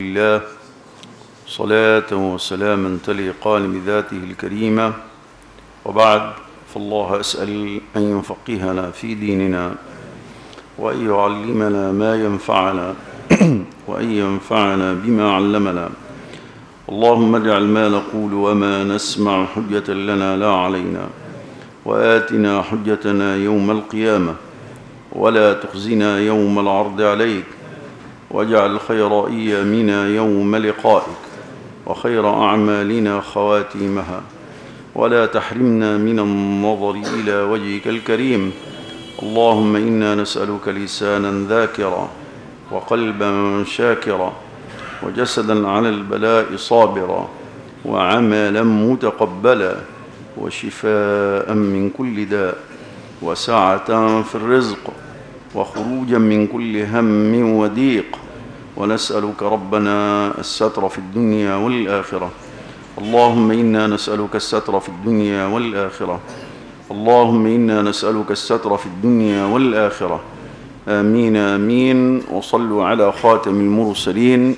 الله صلاة وسلاما تليقان بذاته الكريمة وبعد فالله أسأل أن يفقهنا في ديننا وأن يعلمنا ما ينفعنا وأن ينفعنا بما علمنا اللهم اجعل ما نقول وما نسمع حجة لنا لا علينا وآتنا حجتنا يوم القيامة ولا تخزنا يوم العرض عليك واجعل خير ايامنا يوم لقائك وخير اعمالنا خواتيمها ولا تحرمنا من النظر الى وجهك الكريم اللهم انا نسالك لسانا ذاكرا وقلبا شاكرا وجسدا على البلاء صابرا وعملا متقبلا وشفاء من كل داء وسعه في الرزق وخروجا من كل هم وضيق ونسألك ربنا الستر في الدنيا والآخرة اللهم إنا نسألك الستر في الدنيا والآخرة اللهم إنا نسألك الستر في الدنيا والآخرة آمين آمين وصلوا على خاتم المرسلين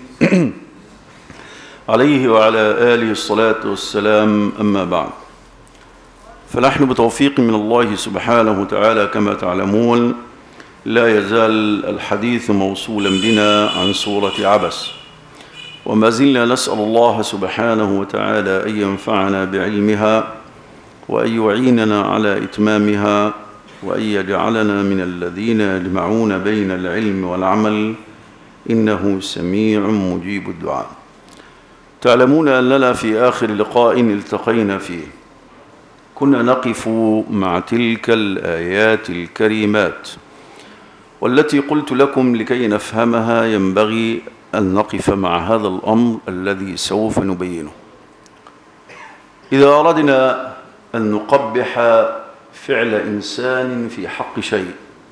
عليه وعلى آله الصلاة والسلام أما بعد فنحن بتوفيق من الله سبحانه وتعالى كما تعلمون لا يزال الحديث موصولا بنا عن سورة عبس وما زلنا نسأل الله سبحانه وتعالى أن ينفعنا بعلمها وأن يعيننا على إتمامها وأن يجعلنا من الذين يجمعون بين العلم والعمل إنه سميع مجيب الدعاء تعلمون أننا في آخر لقاء التقينا فيه كنا نقف مع تلك الآيات الكريمات والتي قلت لكم لكي نفهمها ينبغي أن نقف مع هذا الأمر الذي سوف نبينه إذا أردنا أن نقبح فعل إنسان في حق شيء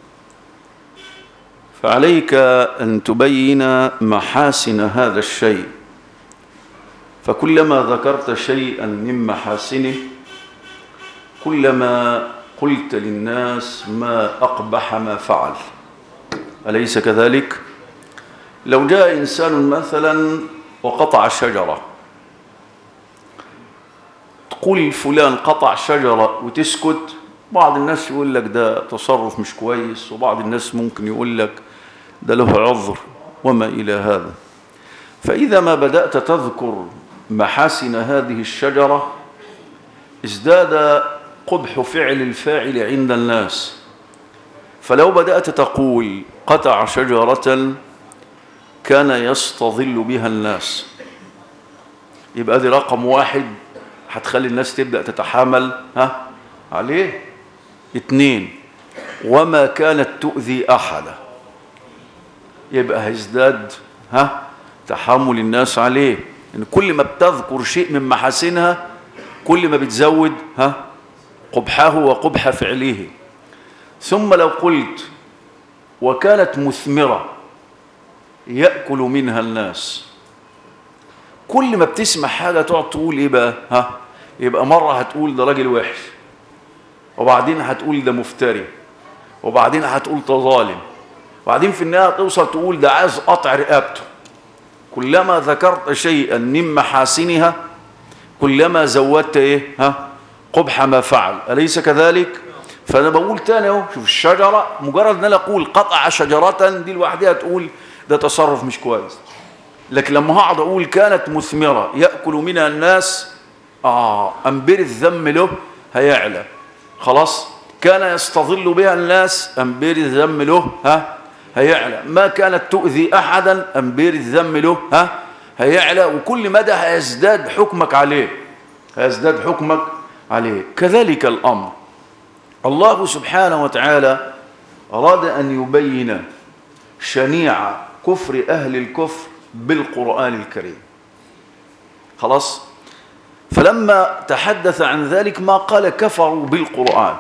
فعليك أن تبين محاسن هذا الشيء فكلما ذكرت شيئا من محاسنه كلما قلت للناس ما أقبح ما فعل أليس كذلك؟ لو جاء إنسان مثلا وقطع شجرة تقول فلان قطع شجرة وتسكت بعض الناس يقول لك ده تصرف مش كويس وبعض الناس ممكن يقول لك ده له عذر وما إلى هذا فإذا ما بدأت تذكر محاسن هذه الشجرة ازداد قبح فعل الفاعل عند الناس فلو بدأت تقول قطع شجرة كان يستظل بها الناس يبقى دي رقم واحد هتخلي الناس تبدأ تتحامل ها عليه اتنين وما كانت تؤذي أحدا يبقى هيزداد ها تحمل الناس عليه يعني كل ما بتذكر شيء من محاسنها كل ما بتزود ها قبحه وقبح فعله ثم لو قلت وكانت مثمرة يأكل منها الناس كل ما بتسمع حاجة تقعد تقول إيه بقى ها يبقى مرة هتقول ده راجل وحش وبعدين هتقول ده مفتري وبعدين هتقول ده ظالم وبعدين في النهاية توصل تقول ده عايز قطع رقبته كلما ذكرت شيئا من محاسنها كلما زودت ايه ها قبح ما فعل أليس كذلك فأنا بقول تاني اهو شوف الشجرة مجرد أن أنا أقول قطع شجرة دي لوحدها تقول ده تصرف مش كويس لكن لما هقعد أقول كانت مثمرة يأكل منها الناس آه أنبر الذم له هيعلى خلاص كان يستظل بها الناس أنبر الذم له ها هيعلى ما كانت تؤذي أحدا أنبر الذم له ها هيعلى وكل مدى هيزداد حكمك عليه هيزداد حكمك عليه كذلك الأمر الله سبحانه وتعالى أراد أن يبين شنيع كفر أهل الكفر بالقرآن الكريم خلاص فلما تحدث عن ذلك ما قال كفروا بالقرآن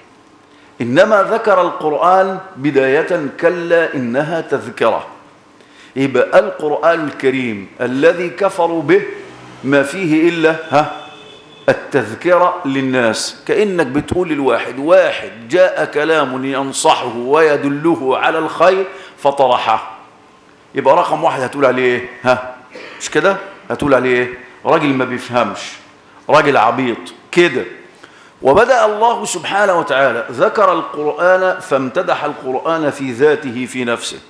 إنما ذكر القرآن بداية كلا إنها تذكرة يبقى القرآن الكريم الذي كفروا به ما فيه إلا ها التذكرة للناس كأنك بتقول الواحد واحد جاء كلام ينصحه ويدله على الخير فطرحه يبقى رقم واحد هتقول عليه ها مش كده هتقول عليه ايه راجل ما بيفهمش راجل عبيط كده وبدأ الله سبحانه وتعالى ذكر القرآن فامتدح القرآن في ذاته في نفسه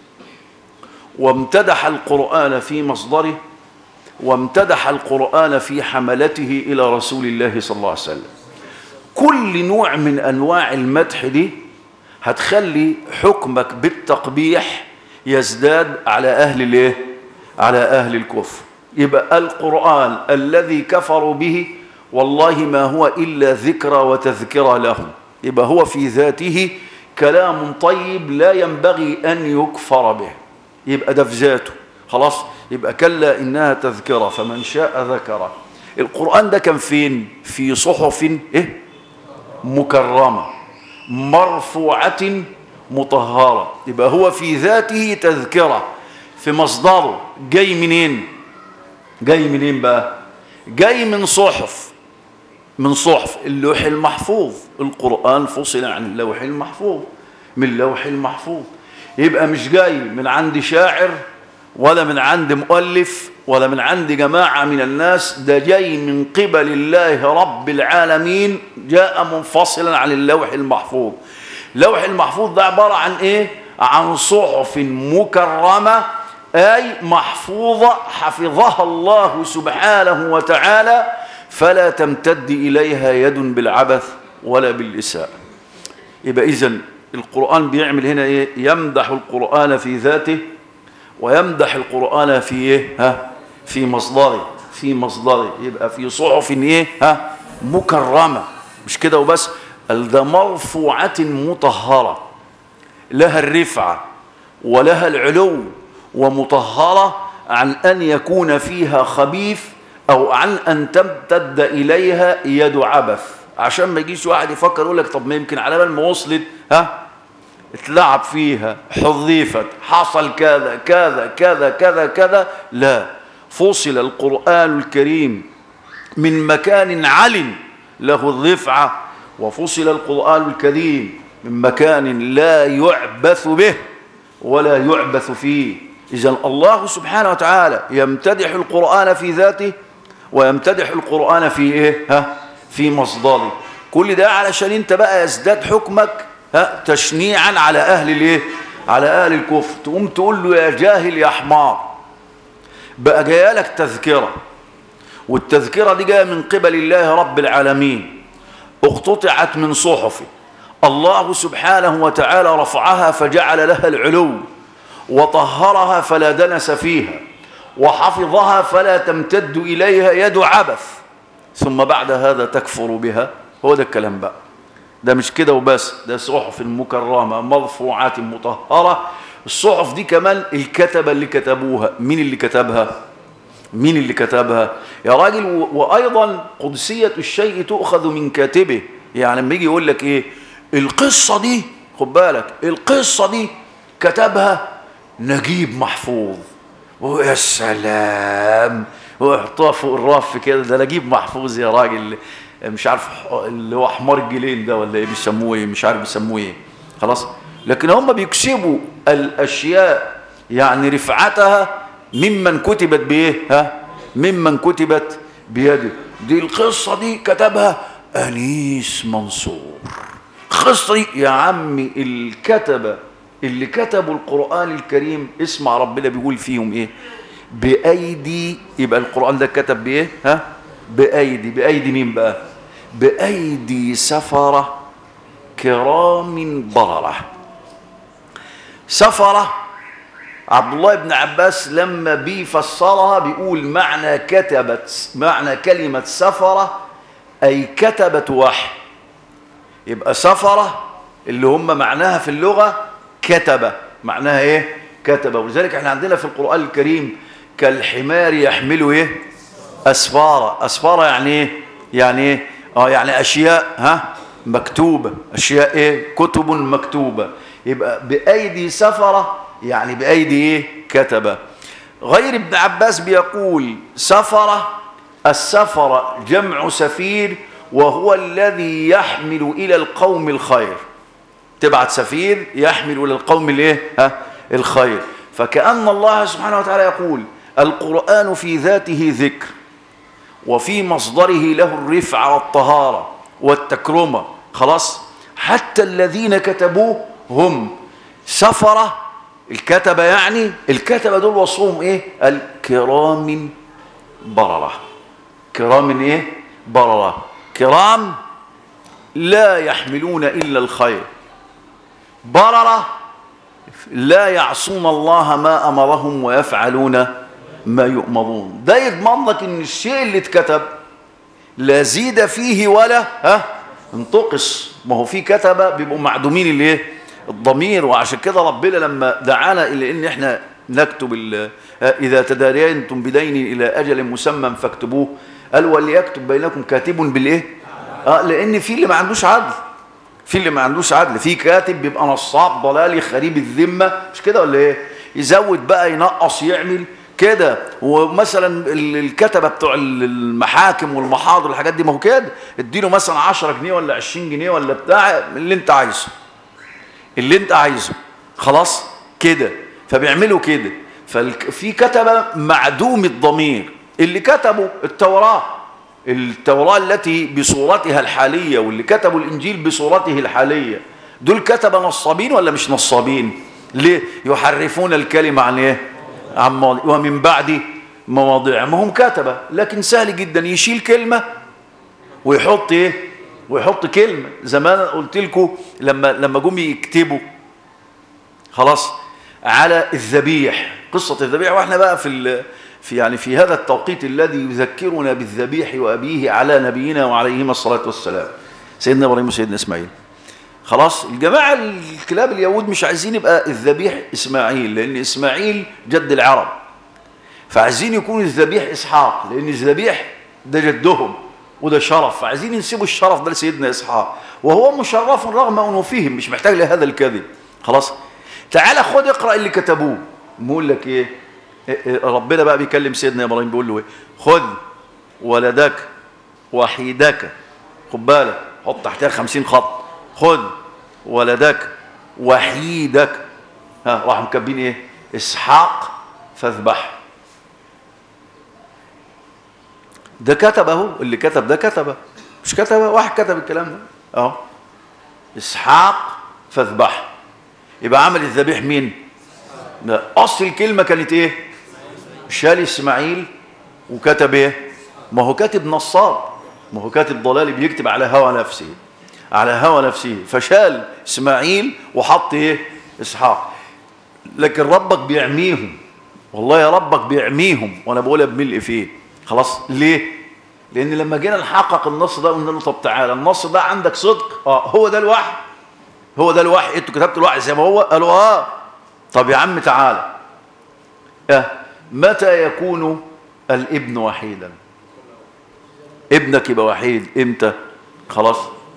وامتدح القرآن في مصدره وامتدح القرآن في حملته إلى رسول الله صلى الله عليه وسلم كل نوع من أنواع المدح دي هتخلي حكمك بالتقبيح يزداد على أهل الايه على أهل الكفر يبقى القرآن الذي كفروا به والله ما هو إلا ذكرى وتذكرى لهم يبقى هو في ذاته كلام طيب لا ينبغي أن يكفر به يبقى ده في ذاته خلاص يبقى كلا إنها تذكرة فمن شاء ذكره القرآن ده كان فين في صحف إيه؟ مكرمة مرفوعة مطهرة يبقى هو في ذاته تذكرة في مصدره جاي منين جاي منين بقى جاي من صحف من صحف اللوح المحفوظ القرآن فصل عن اللوح المحفوظ من اللوح المحفوظ يبقى مش جاي من عند شاعر ولا من عند مؤلف ولا من عند جماعة من الناس ده جاي من قبل الله رب العالمين جاء منفصلا عن اللوح المحفوظ اللوح المحفوظ ده عبارة عن ايه عن صحف مكرمة أي محفوظة حفظها الله سبحانه وتعالى فلا تمتد إليها يد بالعبث ولا بالإساءة يبقى إذن القرآن بيعمل هنا إيه يمدح القرآن في ذاته ويمدح القرآن في إيه ها في مصدره في مصدره يبقى في صحف إيه ها مكرمة مش كده وبس ده مرفوعة مطهرة لها الرفعة ولها العلو ومطهرة عن أن يكون فيها خبيث أو عن أن تمتد إليها يد عبث عشان ما يجيش واحد يفكر يقول لك طب ما يمكن على بال ما وصلت ها اتلعب فيها حذفت حصل كذا كذا كذا كذا كذا لا فصل القرآن الكريم من مكان عل له الرفعة وفصل القرآن الكريم من مكان لا يعبث به ولا يعبث فيه إذا الله سبحانه وتعالى يمتدح القرآن في ذاته ويمتدح القرآن في إيه؟ ها؟ في مصدره كل ده علشان انت بقى يزداد حكمك ها؟ تشنيعا على أهل الإيه؟ على أهل الكفر تقوم تقول له يا جاهل يا حمار بقى جايه لك تذكرة والتذكرة دي جايه من قبل الله رب العالمين اقتطعت من صحفه الله سبحانه وتعالى رفعها فجعل لها العلو وطهرها فلا دنس فيها وحفظها فلا تمتد إليها يد عبث ثم بعد هذا تكفر بها هو ده الكلام بقى ده مش كده وبس ده صحف مكرمة مرفوعات مطهرة الصحف دي كمان الكتبة اللي كتبوها مين اللي كتبها مين اللي كتبها يا راجل وأيضا قدسية الشيء تؤخذ من كاتبه يعني لما يجي يقول لك ايه القصة دي خد بالك القصة دي كتبها نجيب محفوظ ويا سلام ويحطوها فوق الرف كده ده نجيب محفوظ يا راجل مش عارف اللي هو حمار الجليل ده ولا ايه بيسموه ايه مش عارف بيسموه ايه خلاص لكن هم بيكسبوا الاشياء يعني رفعتها ممن كتبت بايه ها ممن كتبت بيده دي القصه دي كتبها انيس منصور القصه دي يا عمي الكتبه اللي كتبوا القرآن الكريم اسمع ربنا بيقول فيهم ايه بأيدي يبقى القرآن ده كتب بايه ها بأيدي بأيدي مين بقى بأيدي سفرة كرام بررة سفرة عبد الله بن عباس لما بيفسرها بيقول معنى كتبت معنى كلمة سفرة أي كتبت وحي يبقى سفرة اللي هم معناها في اللغة كتب معناها ايه كتب ولذلك احنا عندنا في القرآن الكريم كالحمار يحمل ايه اسفارة اسفارة يعني ايه يعني ايه اه يعني اشياء ها مكتوبة اشياء ايه كتب مكتوبة يبقى بايدي سفرة يعني بايدي ايه كتب غير ابن عباس بيقول سفرة السفرة جمع سفير وهو الذي يحمل الى القوم الخير تبعت سفير يحمل الى القوم الايه ها الخير فكأن الله سبحانه وتعالى يقول القرآن في ذاته ذكر وفي مصدره له الرفع والطهارة والتكرمة خلاص حتى الذين كتبوه هم سفرة الكتبة يعني الكتبة دول وصفهم ايه الكرام بررة كرام ايه بررة كرام لا يحملون إلا الخير بررة لا يعصون الله ما أمرهم ويفعلون ما يؤمرون ده يضمن لك ان الشيء اللي اتكتب لا زيد فيه ولا ها انتقص ما هو في كتبه بيبقوا معدومين الايه الضمير وعشان كده ربنا لما دعانا الى ان احنا نكتب اذا تدارينتم بدين الى اجل مسمى فاكتبوه قال وليكتب بينكم كاتب بالايه اه لان في اللي ما عندوش عدل في اللي ما عندوش عدل في كاتب بيبقى نصاب ضلالي خريب الذمه مش كده ولا ايه يزود بقى ينقص يعمل كده ومثلا الكتبه بتوع المحاكم والمحاضر والحاجات دي ما هو كده اديله مثلا 10 جنيه ولا 20 جنيه ولا بتاع اللي انت عايزه اللي انت عايزه خلاص كده فبيعملوا كده ففي كتبه معدوم الضمير اللي كتبوا التوراه التوراه التي بصورتها الحاليه واللي كتبوا الانجيل بصورته الحاليه دول كتبه نصابين ولا مش نصابين ليه يحرفون الكلمه عن ايه عن مواضيع ومن بعد مواضيع ما هم كتبه لكن سهل جدا يشيل كلمة ويحط ايه ويحط كلمة زمان قلت لكم لما لما جم يكتبوا خلاص على الذبيح قصة الذبيح واحنا بقى في في يعني في هذا التوقيت الذي يذكرنا بالذبيح وأبيه على نبينا وعليهما الصلاة والسلام سيدنا إبراهيم وسيدنا إسماعيل خلاص الجماعة الكلاب اليهود مش عايزين يبقى الذبيح إسماعيل لأن إسماعيل جد العرب فعايزين يكون الذبيح إسحاق لأن الذبيح ده جدهم وده شرف فعايزين ينسبوا الشرف ده لسيدنا إسحاق وهو مشرف رغم أنه فيهم مش محتاج لهذا الكذب خلاص تعالى خد اقرأ اللي كتبوه بيقول لك إيه ربنا بقى بيكلم سيدنا إبراهيم بيقول له إيه خذ ولدك وحيدك خد بالك حط تحتها خمسين خط خذ ولدك وحيدك ها راحوا مكبين ايه اسحاق فاذبح ده كتب اهو اللي كتب ده كتبه مش كتبه واحد كتب الكلام ده اهو اسحاق فاذبح يبقى عمل الذبيح مين ده اصل الكلمه كانت ايه شال اسماعيل وكتب ايه ما هو كاتب نصاب ما هو كاتب ضلالي بيكتب على هوى نفسه على هوى نفسه فشال اسماعيل وحط ايه اسحاق لكن ربك بيعميهم والله يا ربك بيعميهم وانا بقولها بملء فيه خلاص ليه لان لما جينا نحقق النص ده قلنا له طب تعالى النص ده عندك صدق اه هو ده الوحي هو ده الوحي انتوا كتبتوا الوحي زي ما هو قالوا اه طب يا عم تعالى اه متى يكون الابن وحيدا ابنك يبقى وحيد امتى خلاص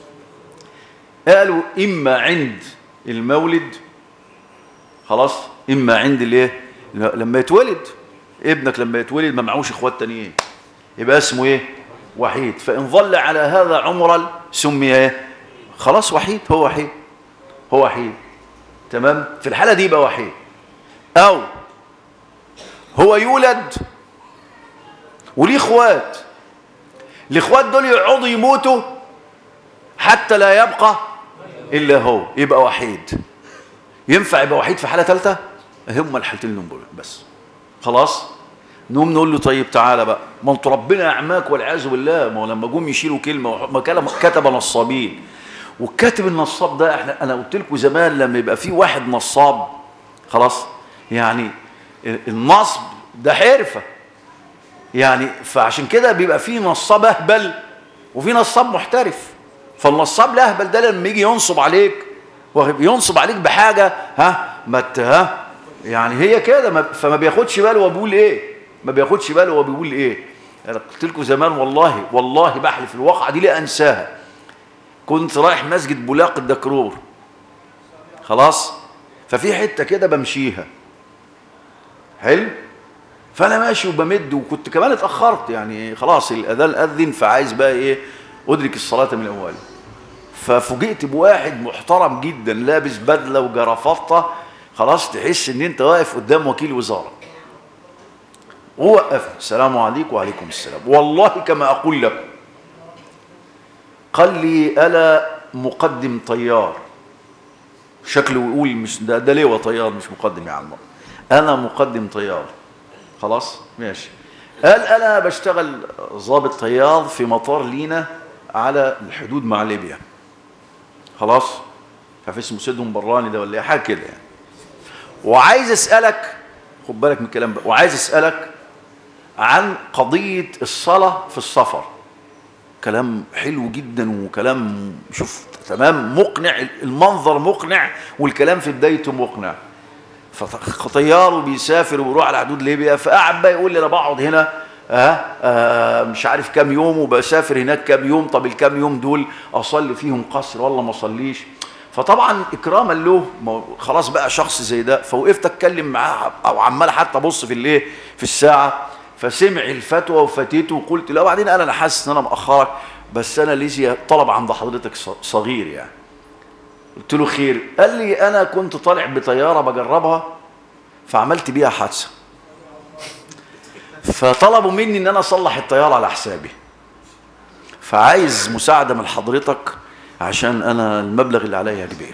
قالوا إما عند المولد خلاص إما عند الايه لما يتولد ابنك لما يتولد ما معهوش اخوات تانيين يبقى اسمه ايه وحيد فإن ظل على هذا عمرا سمي ايه خلاص وحيد هو وحيد هو وحيد تمام في الحالة دي يبقى وحيد أو هو يولد وليه اخوات الاخوات دول يقعدوا يموتوا حتى لا يبقى إلا هو يبقى وحيد ينفع يبقى وحيد في حالة ثالثة هم الحالتين دول بس خلاص نقوم نقول له طيب تعالى بقى ما انتوا ربنا اعماك والعياذ بالله ما هو لما جم يشيلوا كلمه ما كتب نصابين والكاتب النصاب ده احنا انا قلت لكم زمان لما يبقى في واحد نصاب خلاص يعني النصب ده حرفه يعني فعشان كده بيبقى في نصاب اهبل وفي نصاب محترف فالنصاب الاهبل ده لما يجي ينصب عليك ينصب عليك بحاجه ها ما ها يعني هي كده فما بياخدش باله هو بيقول ايه ما بياخدش باله هو بيقول ايه انا قلت لكم زمان والله والله بحلف الواقعه دي لا انساها كنت رايح مسجد بولاق الدكرور خلاص ففي حته كده بمشيها حلو فانا ماشي وبمد وكنت كمان اتاخرت يعني خلاص الاذان اذن فعايز بقى ايه ادرك الصلاه من اولها ففوجئت بواحد محترم جدا لابس بدله وجرافطه خلاص تحس ان انت واقف قدام وكيل وزاره ووقفني السلام عليكم وعليكم السلام والله كما أقول لك قال لي ألا مقدم طيار شكله يقول مش ده, ده ليه طيار مش مقدم يا عم أنا مقدم طيار خلاص ماشي قال أنا بشتغل ضابط طيار في مطار لينا على الحدود مع ليبيا خلاص عارف اسمه سيدهم براني ده ولا ايه حاجه كده يعني وعايز اسالك خد بالك من الكلام بقى وعايز اسالك عن قضيه الصلاه في السفر كلام حلو جدا وكلام شوف تمام مقنع المنظر مقنع والكلام في بدايته مقنع فطياره بيسافر ويروح على حدود ليبيا فقعد بقى يقول لي انا بقعد هنا آه آه مش عارف كام يوم وبسافر هناك كام يوم طب الكام يوم دول اصلي فيهم قصر ولا ما اصليش فطبعا اكراما له خلاص بقى شخص زي ده فوقفت اتكلم معاه او عمال حتى ابص في الايه في الساعه فسمع الفتوى وفاتته وقلت له وبعدين انا حاسس ان انا مأخرك بس انا ليزي طلب عند حضرتك صغير يعني قلت له خير قال لي انا كنت طالع بطياره بجربها فعملت بيها حادثه فطلبوا مني ان انا اصلح الطياره على حسابي فعايز مساعده من حضرتك عشان انا المبلغ اللي عليا كبير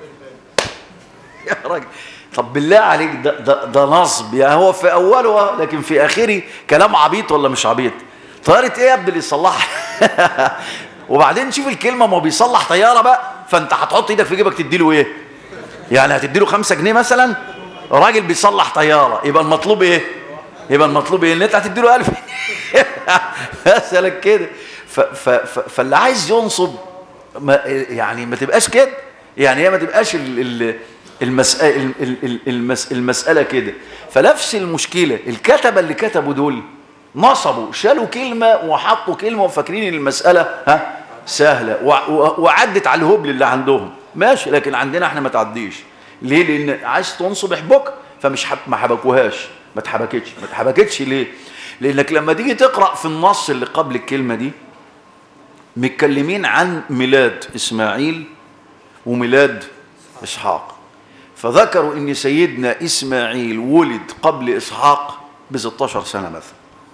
يا راجل طب بالله عليك ده, ده, ده نصب يعني هو في اوله لكن في اخره كلام عبيط ولا مش عبيط طياره ايه يا ابني اللي يصلحها وبعدين شوف الكلمه ما هو بيصلح طياره بقى فانت هتحط ايدك في جيبك تديله ايه يعني هتديله خمسة جنيه مثلا راجل بيصلح طياره يبقى المطلوب ايه يبقى المطلوب ايه ان انت هتديله 1000 مثلا كده فاللي عايز ينصب ما يعني ما تبقاش كده يعني هي ما تبقاش ال ال المسألة, المس المسألة كده فنفس المشكلة الكتبة اللي كتبوا دول نصبوا شالوا كلمة وحطوا كلمة وفاكرين المسألة ها سهلة وعدت على الهبل اللي عندهم ماشي لكن عندنا احنا ما تعديش ليه لان عايز تنصب احبك فمش حب ما حبكوهاش ما اتحبكتش ما اتحبكتش ليه لانك لما تيجي تقرا في النص اللي قبل الكلمه دي متكلمين عن ميلاد اسماعيل وميلاد اسحاق فذكروا ان سيدنا اسماعيل ولد قبل اسحاق ب 16 سنه مثلا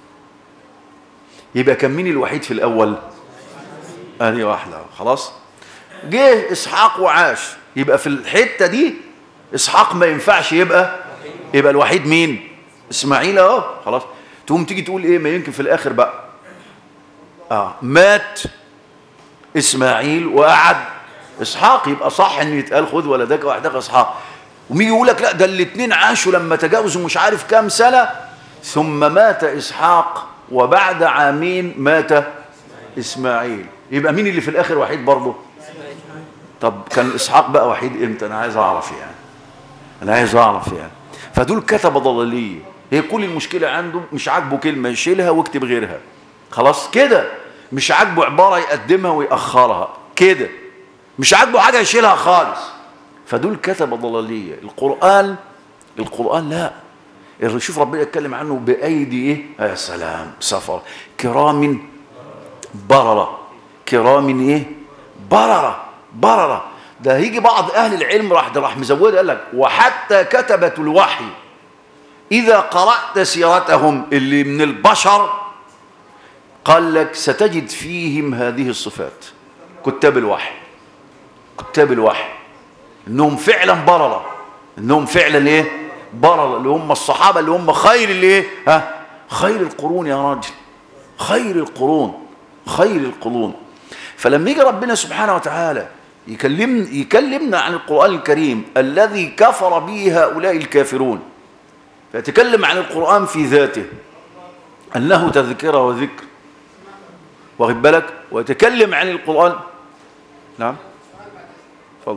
يبقى كان مين الوحيد في الاول ادي واحده خلاص جه اسحاق وعاش يبقى في الحته دي اسحاق ما ينفعش يبقى يبقى الوحيد مين اسماعيل اهو خلاص تقوم تيجي تقول ايه ما يمكن في الاخر بقى اه مات اسماعيل وقعد اسحاق يبقى صح ان يتقال خذ ولدك وحدك اسحاق وميجي يقول لك لا ده الاثنين عاشوا لما تجاوزوا مش عارف كام سنه ثم مات اسحاق وبعد عامين مات اسماعيل يبقى مين اللي في الاخر وحيد برضه طب كان اسحاق بقى وحيد امتى انا عايز اعرف يعني انا عايز اعرف يعني فدول كتبه ضلاليه هي كل المشكله عنده مش عاجبه كلمه يشيلها ويكتب غيرها خلاص كده مش عاجبه عباره يقدمها ويأخرها كده مش عاجبه حاجه يشيلها خالص فدول كتبه ضلاليه القران القران لا شوف ربنا يتكلم عنه بايدي ايه يا سلام سفر كرام برره كرام ايه برره برره ده هيجي بعض اهل العلم راح راح مزود قال لك وحتى كتبه الوحي اذا قرات سيرتهم اللي من البشر قال لك ستجد فيهم هذه الصفات كتاب الوحي كتاب الوحي انهم فعلا برره انهم فعلا ايه برره اللي هم الصحابه اللي هم خير الايه ها خير القرون يا راجل خير القرون خير القرون فلما يجي ربنا سبحانه وتعالى يكلم يكلمنا عن القرآن الكريم الذي كفر به هؤلاء الكافرون فيتكلم عن القرآن في ذاته أنه تذكرة وذكر واخد بالك ويتكلم عن القرآن نعم تفضل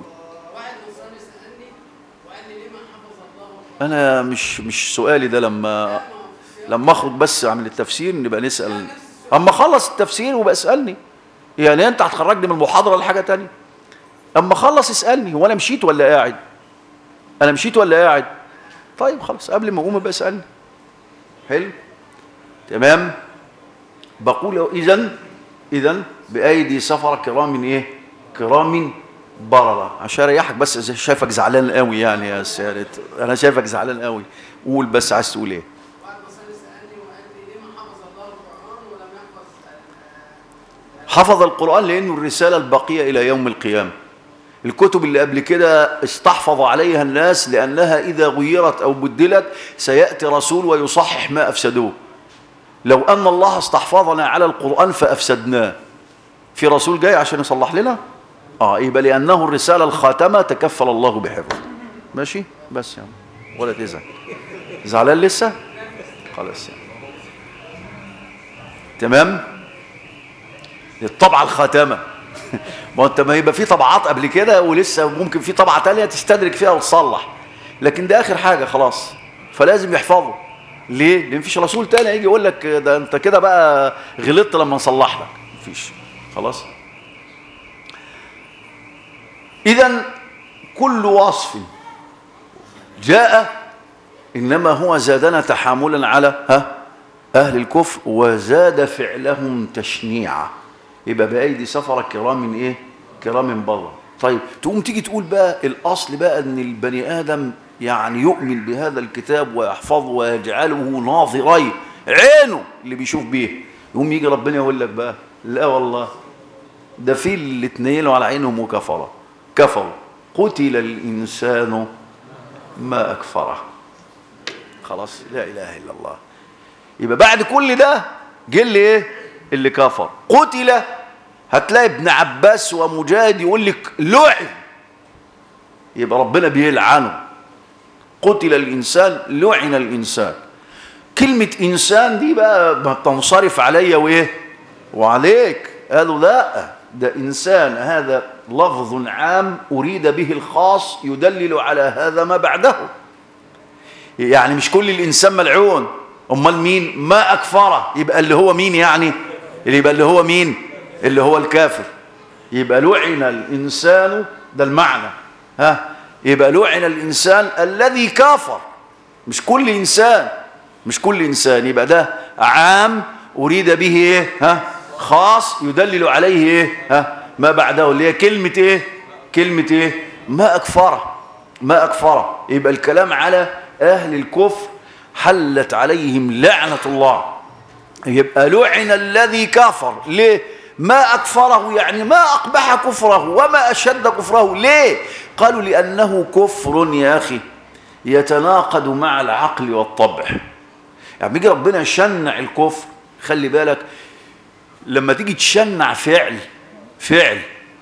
أنا مش مش سؤالي ده لما لما أخرج بس أعمل التفسير نبقى نسأل أما أخلص التفسير وبقى اسألني يعني أنت هتخرجني من المحاضرة لحاجة تانية اما اخلص اسالني هو انا مشيت ولا قاعد انا مشيت ولا قاعد طيب خلاص قبل ما اقوم ابقى اسالني حلو تمام بقول اذا اذا بايدي سفر كرام ايه كرام بررة عشان اريحك بس شايفك زعلان قوي يعني يا سيادة انا شايفك زعلان قوي قول بس عايز تقول ايه حفظ القرآن لأنه الرسالة الباقية إلى يوم القيامة الكتب اللي قبل كده استحفظ عليها الناس لأنها إذا غيرت أو بدلت سيأتي رسول ويصحح ما أفسدوه لو أن الله استحفظنا على القرآن فأفسدناه في رسول جاي عشان يصلح لنا آه يبقى لأنه الرسالة الخاتمة تكفل الله بحفظه ماشي بس يا عم ولا تزعل زعلان لسه خلاص يعني. تمام الطبعة الخاتمة ما انت ما يبقى في طبعات قبل كده ولسه ممكن في طبعة تانية تستدرك فيها وتصلح لكن ده اخر حاجة خلاص فلازم يحفظه ليه؟ لان مفيش رسول تاني يجي يقول لك ده انت كده بقى غلطت لما نصلح لك مفيش خلاص اذا كل وصف جاء انما هو زادنا تحاملا على ها اهل الكفر وزاد فعلهم تشنيعا يبقى بايدي سفر كرام ايه كرام برا طيب تقوم تيجي تقول بقى الاصل بقى ان البني ادم يعني يؤمن بهذا الكتاب ويحفظه ويجعله ناظري عينه اللي بيشوف بيه يقوم يجي ربنا يقول لك بقى لا والله ده في اللي اتنيلوا على عينهم وكفروا كفروا قتل الانسان ما اكفره خلاص لا اله الا الله يبقى بعد كل ده جه اللي ايه اللي كفر قتل هتلاقي ابن عباس ومجاهد يقول لك لعن يبقى ربنا بيلعنه قتل الانسان لعن الانسان كلمة انسان دي بقى ما بتنصرف عليا وايه وعليك قالوا لا ده انسان هذا لفظ عام اريد به الخاص يدلل على هذا ما بعده يعني مش كل الانسان ملعون امال مين ما اكفره يبقى اللي هو مين يعني اللي يبقى اللي هو مين اللي هو الكافر يبقى لعن الانسان ده المعنى ها يبقى لعن الانسان الذي كافر مش كل انسان مش كل انسان يبقى ده عام اريد به ايه ها خاص يدلل عليه ايه ها ما بعده اللي هي كلمه ايه كلمه ايه ما اكفره ما اكفره يبقى الكلام على اهل الكفر حلت عليهم لعنه الله يبقى لعن الذي كفر ليه ما أكفره يعني ما أقبح كفره وما أشد كفره ليه قالوا لأنه كفر يا أخي يتناقض مع العقل والطبع يعني بيجي ربنا يشنع الكفر خلي بالك لما تيجي تشنع فعل فعل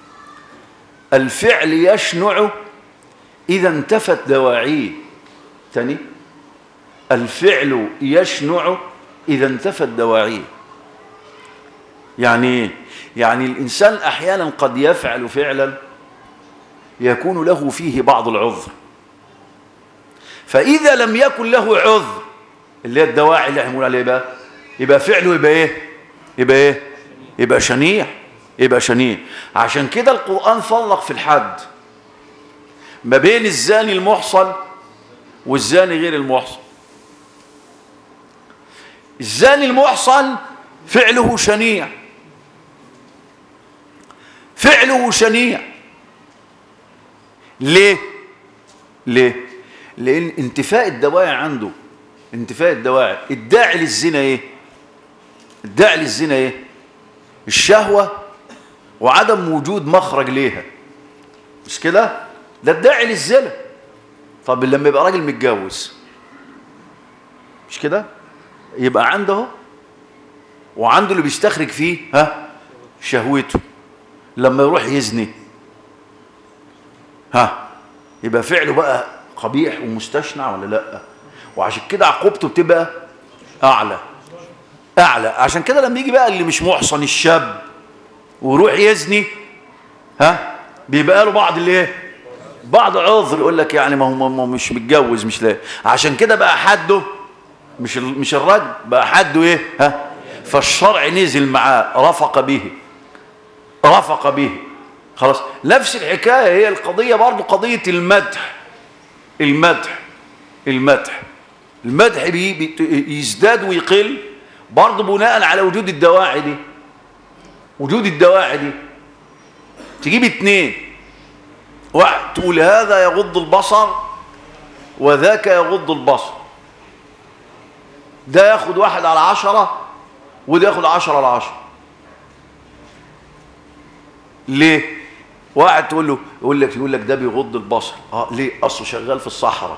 الفعل يشنع إذا انتفت دواعيه تاني الفعل يشنع إذا انتفت دواعيه يعني ايه يعني الإنسان أحيانا قد يفعل فعلا يكون له فيه بعض العذر فإذا لم يكن له عذر اللي هي الدواعي اللي احنا بنقول عليه بقى يبقى فعله يبقى ايه يبقى ايه يبقى شنيع يبقى شنيع عشان كده القرآن فرق في الحد ما بين الزاني المحصن والزاني غير المحصن الزاني المحصن فعله شنيع فعله شنيع ليه ليه لان انتفاء الدواعي عنده انتفاء الدواعي الداعي للزنا ايه الداعي للزنا ايه الشهوة وعدم وجود مخرج ليها مش كده ده الداعي للزنا طب لما يبقى راجل متجوز مش كده يبقى عنده وعنده اللي بيستخرج فيه ها شهوته لما يروح يزني ها يبقى فعله بقى قبيح ومستشنع ولا لا وعشان كده عقوبته بتبقى اعلى اعلى عشان كده لما يجي بقى اللي مش محصن الشاب ويروح يزني ها بيبقى له بعض الايه بعض عذر يقول لك يعني ما هو مش متجوز مش لاقي عشان كده بقى حده مش مش الرجل بقى حده ايه ها فالشرع نزل معاه رفق به رفق به خلاص نفس الحكايه هي القضيه برضه قضيه المدح المدح المدح المدح بي بي يزداد ويقل برضه بناء على وجود الدواعي دي وجود الدواعي دي تجيب اتنين واحد تقول هذا يغض البصر وذاك يغض البصر ده ياخد واحد على عشرة وده ياخد عشرة على عشرة ليه واحد تقول له يقول لك يقول لك ده بيغض البصر اه ليه اصله شغال في الصحراء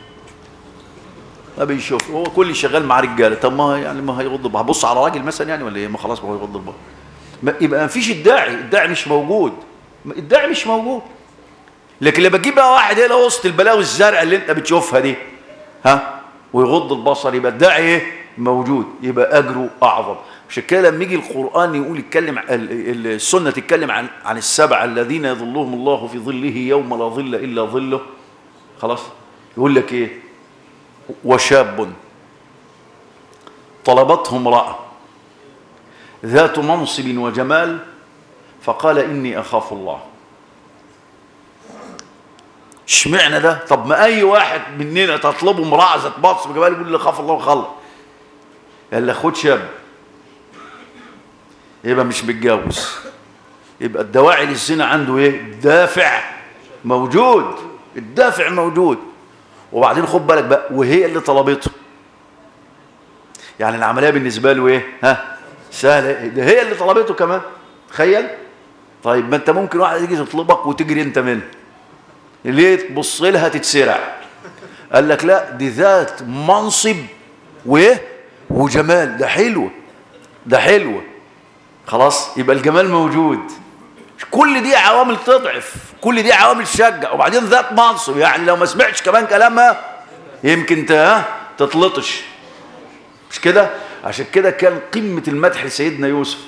ما بيشوف هو كل شغال مع رجاله طب ما يعني ما هيغض البصر هبص على راجل مثلا يعني ولا ايه ما خلاص ما هو يغض البصر ما يبقى ما فيش الداعي الداعي مش موجود الداعي مش موجود لكن لما تجيب بقى واحد هنا وسط البلاوي الزرقاء اللي انت بتشوفها دي ها ويغض البصر يبقى الداعي ايه موجود يبقى اجره اعظم عشان كده لما يجي القران يقول يتكلم السنه تتكلم عن عن السبعه الذين يظلهم الله في ظله يوم لا ظل الا ظله خلاص يقول لك ايه وشاب طلبته امراه ذات منصب وجمال فقال اني اخاف الله اشمعنى ده طب ما اي واحد مننا تطلبه امراه ذات منصب وجمال يقول لي خاف الله وخلص قال له خد شاب يبقى مش متجوز يبقى الدواعي للزنا عنده ايه دافع موجود الدافع موجود وبعدين خد بالك بقى وهي اللي طلبته يعني العمليه بالنسبه له ايه ها سهله ده هي اللي طلبته كمان تخيل طيب ما انت ممكن واحد يجي تطلبك وتجري انت منه ليه تبص لها تتسرع قال لك لا دي ذات منصب وايه وجمال ده حلوه ده حلوه خلاص يبقى الجمال موجود كل دي عوامل تضعف كل دي عوامل تشجع وبعدين ذات منصب يعني لو ما سمعتش كمان كلامها يمكن انت تتلطش مش كده عشان كده كان قمة المدح لسيدنا يوسف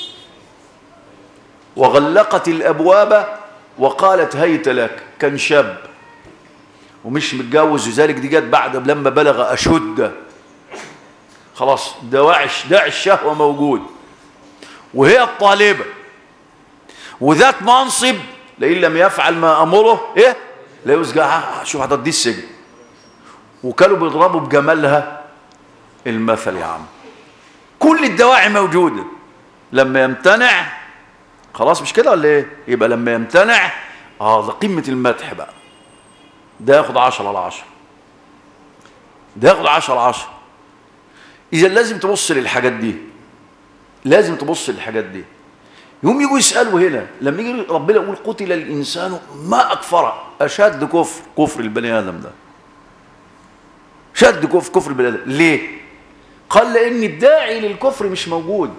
وغلقت الأبواب وقالت هيت لك كان شاب ومش متجوز وذلك دي جت بعد لما بلغ أشد خلاص دواعي داعي الشهوة موجود وهي الطالبة وذات منصب لئن لم يفعل ما أمره إيه لا يسجع شوف هتدي السجن وكانوا بيضربوا بجمالها المثل يا عم كل الدواعي موجودة لما يمتنع خلاص مش كده ولا ايه يبقى لما يمتنع اه ده قمة المدح بقى ده ياخد عشرة على عشرة ده ياخد عشرة على عشرة إذا لازم تبص للحاجات دي لازم تبص للحاجات دي يوم يجوا يسألوا هنا لما يجي ربنا يقول قتل الإنسان ما أكفره أشد كفر كفر البني آدم ده شد كفر كفر البني آدم ليه؟ قال لأن الداعي للكفر مش موجود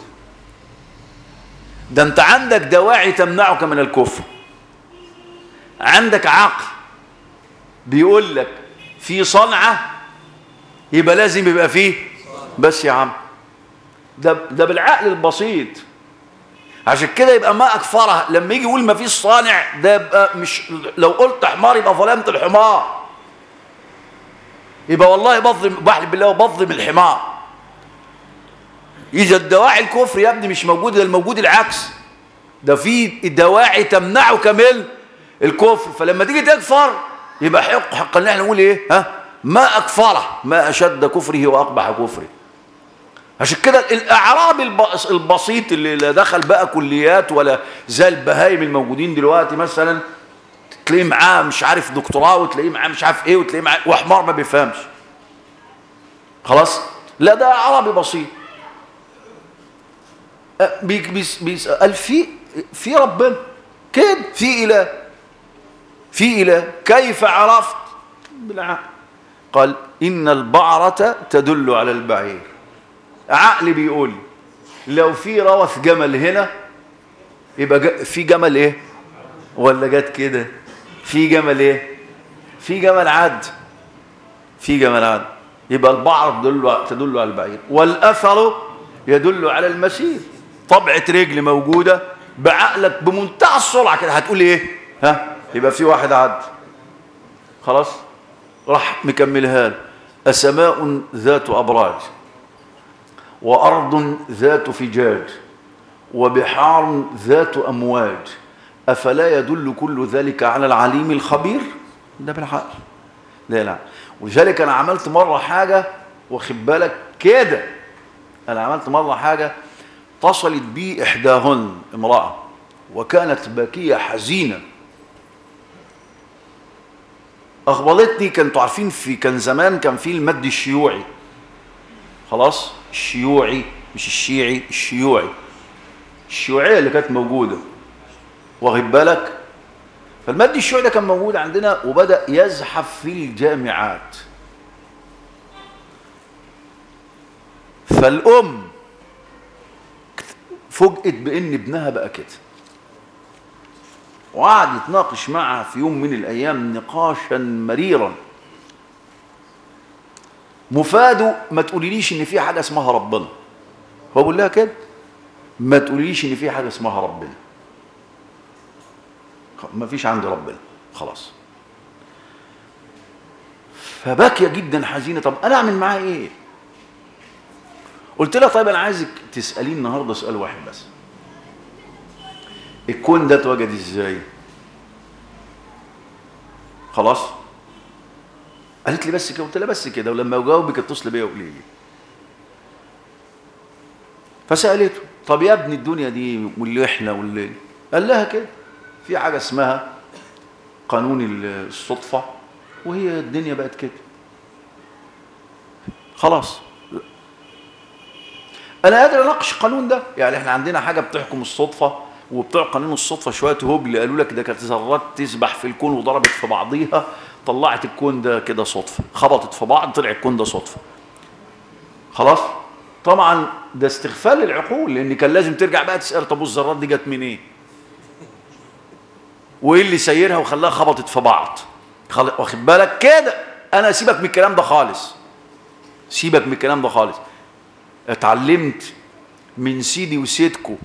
ده أنت عندك دواعي تمنعك من الكفر عندك عقل بيقول لك في صنعة يبقى لازم يبقى فيه بس يا عم ده ده بالعقل البسيط عشان كده يبقى ما اكفرها لما يجي يقول ما فيش صانع ده يبقى مش لو قلت حمار يبقى ظلمت الحمار يبقى والله بظلم بحلف بالله وبظلم الحمار اذا الدواعي الكفر يا ابني مش موجوده ده الموجود العكس ده في دواعي تمنعك من الكفر فلما تيجي تكفر يبقى حق حق ان احنا نقول ايه ها ما اكفره ما اشد كفره واقبح كفره عشان كده الاعراب البسيط اللي لا دخل بقى كليات ولا زي البهايم الموجودين دلوقتي مثلا تلاقيه معاه مش عارف دكتوراه وتلاقيه معاه مش عارف ايه وتلاقيه معاه وحمار ما بيفهمش خلاص لا ده عربي بسيط بيسأل في في ربنا كده في اله في اله كيف عرفت بالعقل قال ان البعرة تدل على البعير عقلي بيقول لو في روث جمل هنا يبقى في جمل ايه ولا جت كده في جمل ايه في جمل عد في جمل عد يبقى البعر تدل تدل على البعير والاثر يدل على المسير طبعه رجل موجوده بعقلك بمنتهى السرعه كده هتقول ايه ها يبقى في واحد عد خلاص راح مكملها السماء ذات ابراج وأرض ذات فجاج وبحار ذات أمواج أفلا يدل كل ذلك على العليم الخبير ده بالعقل لا لا ولذلك أنا عملت مرة حاجة واخد بالك كده أنا عملت مرة حاجة اتصلت بي إحداهن امرأة وكانت باكية حزينة أخبرتني كنتوا عارفين في كان زمان كان في المد الشيوعي خلاص الشيوعي مش الشيعي الشيوعي الشيوعية اللي كانت موجودة واخد بالك فالمادي الشيوعي ده كان موجود عندنا وبدأ يزحف في الجامعات فالأم فوجئت بأن ابنها بقى كده وقعد يتناقش معها في يوم من الأيام نقاشا مريرا مفاده ما تقوليليش ان في حاجه اسمها ربنا هو بيقول لها كده ما تقوليليش ان في حاجه اسمها ربنا ما فيش عند ربنا خلاص فباكيه جدا حزينه طب انا اعمل معاه ايه قلت لها طيب انا عايزك تساليه النهارده سؤال واحد بس الكون ده اتوجد ازاي خلاص قالت لي بس كده قلت لها بس كده ولما اجاوبك اتصل بيا وقولي لي فسالته طب يا ابني الدنيا دي واللي احنا والليل قال لها كده في حاجه اسمها قانون الصدفه وهي الدنيا بقت كده خلاص انا قادر اناقش القانون ده يعني احنا عندنا حاجه بتحكم الصدفه وبتوع قانون الصدفه شويه هبل قالوا لك ده كانت ذرات تسبح في الكون وضربت في بعضيها طلعت الكون ده كده صدفه خبطت في بعض طلع الكون ده صدفه خلاص طبعا ده استغفال للعقول لان كان لازم ترجع بقى تسال طب الذرات دي جت منين إيه؟ وايه اللي سيرها وخلاها خبطت في بعض واخد بالك كده انا سيبك من الكلام ده خالص سيبك من الكلام ده خالص اتعلمت من سيدي وسيدكو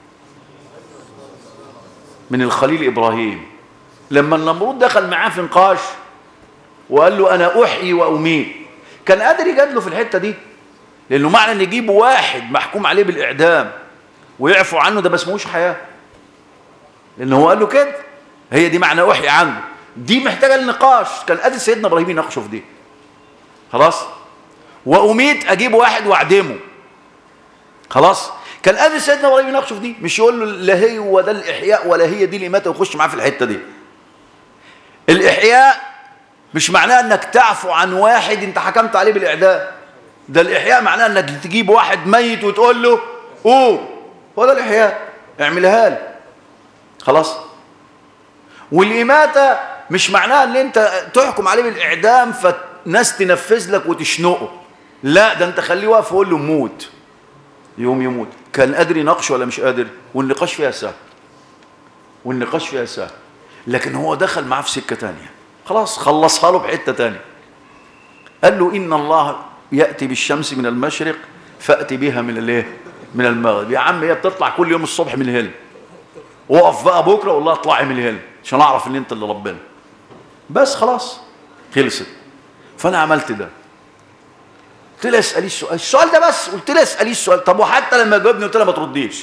من الخليل ابراهيم لما النمرود دخل معاه في نقاش وقال له انا احيي واميت كان قادر يجادله في الحته دي لانه معنى ان يجيبوا واحد محكوم عليه بالاعدام ويعفوا عنه ده ما اسمهوش حياه لان هو قال له كده هي دي معنى احيي عنه دي محتاجه للنقاش كان قادر سيدنا ابراهيم يناقشه في دي خلاص واميت اجيب واحد واعدمه خلاص كان قادر سيدنا ابراهيم يناقشه في دي مش يقول له لا هي هو ده الاحياء ولا هي دي الاماته ويخش معاه في الحته دي الاحياء مش معناه انك تعفو عن واحد انت حكمت عليه بالاعدام ده الاحياء معناه انك تجيب واحد ميت وتقول له قوم هو ده الاحياء اعملها لي خلاص والاماته مش معناها ان انت تحكم عليه بالاعدام فالناس تنفذ لك وتشنقه لا ده انت خليه واقف وقول له موت يوم يموت كان قادر يناقشه ولا مش قادر والنقاش فيها سهل والنقاش فيها سهل لكن هو دخل معاه في سكه ثانيه خلاص خلصها له بحته ثانيه قال له ان الله ياتي بالشمس من المشرق فاتي بها من الايه من المغرب يا عم هي بتطلع كل يوم الصبح من الهلم وقف بقى بكره والله اطلعي من الهلم عشان اعرف ان انت اللي ربنا بس خلاص خلصت فانا عملت ده قلت لها اسالي السؤال السؤال ده بس قلت لها اسالي السؤال طب وحتى لما جاوبني قلت لها ما ترديش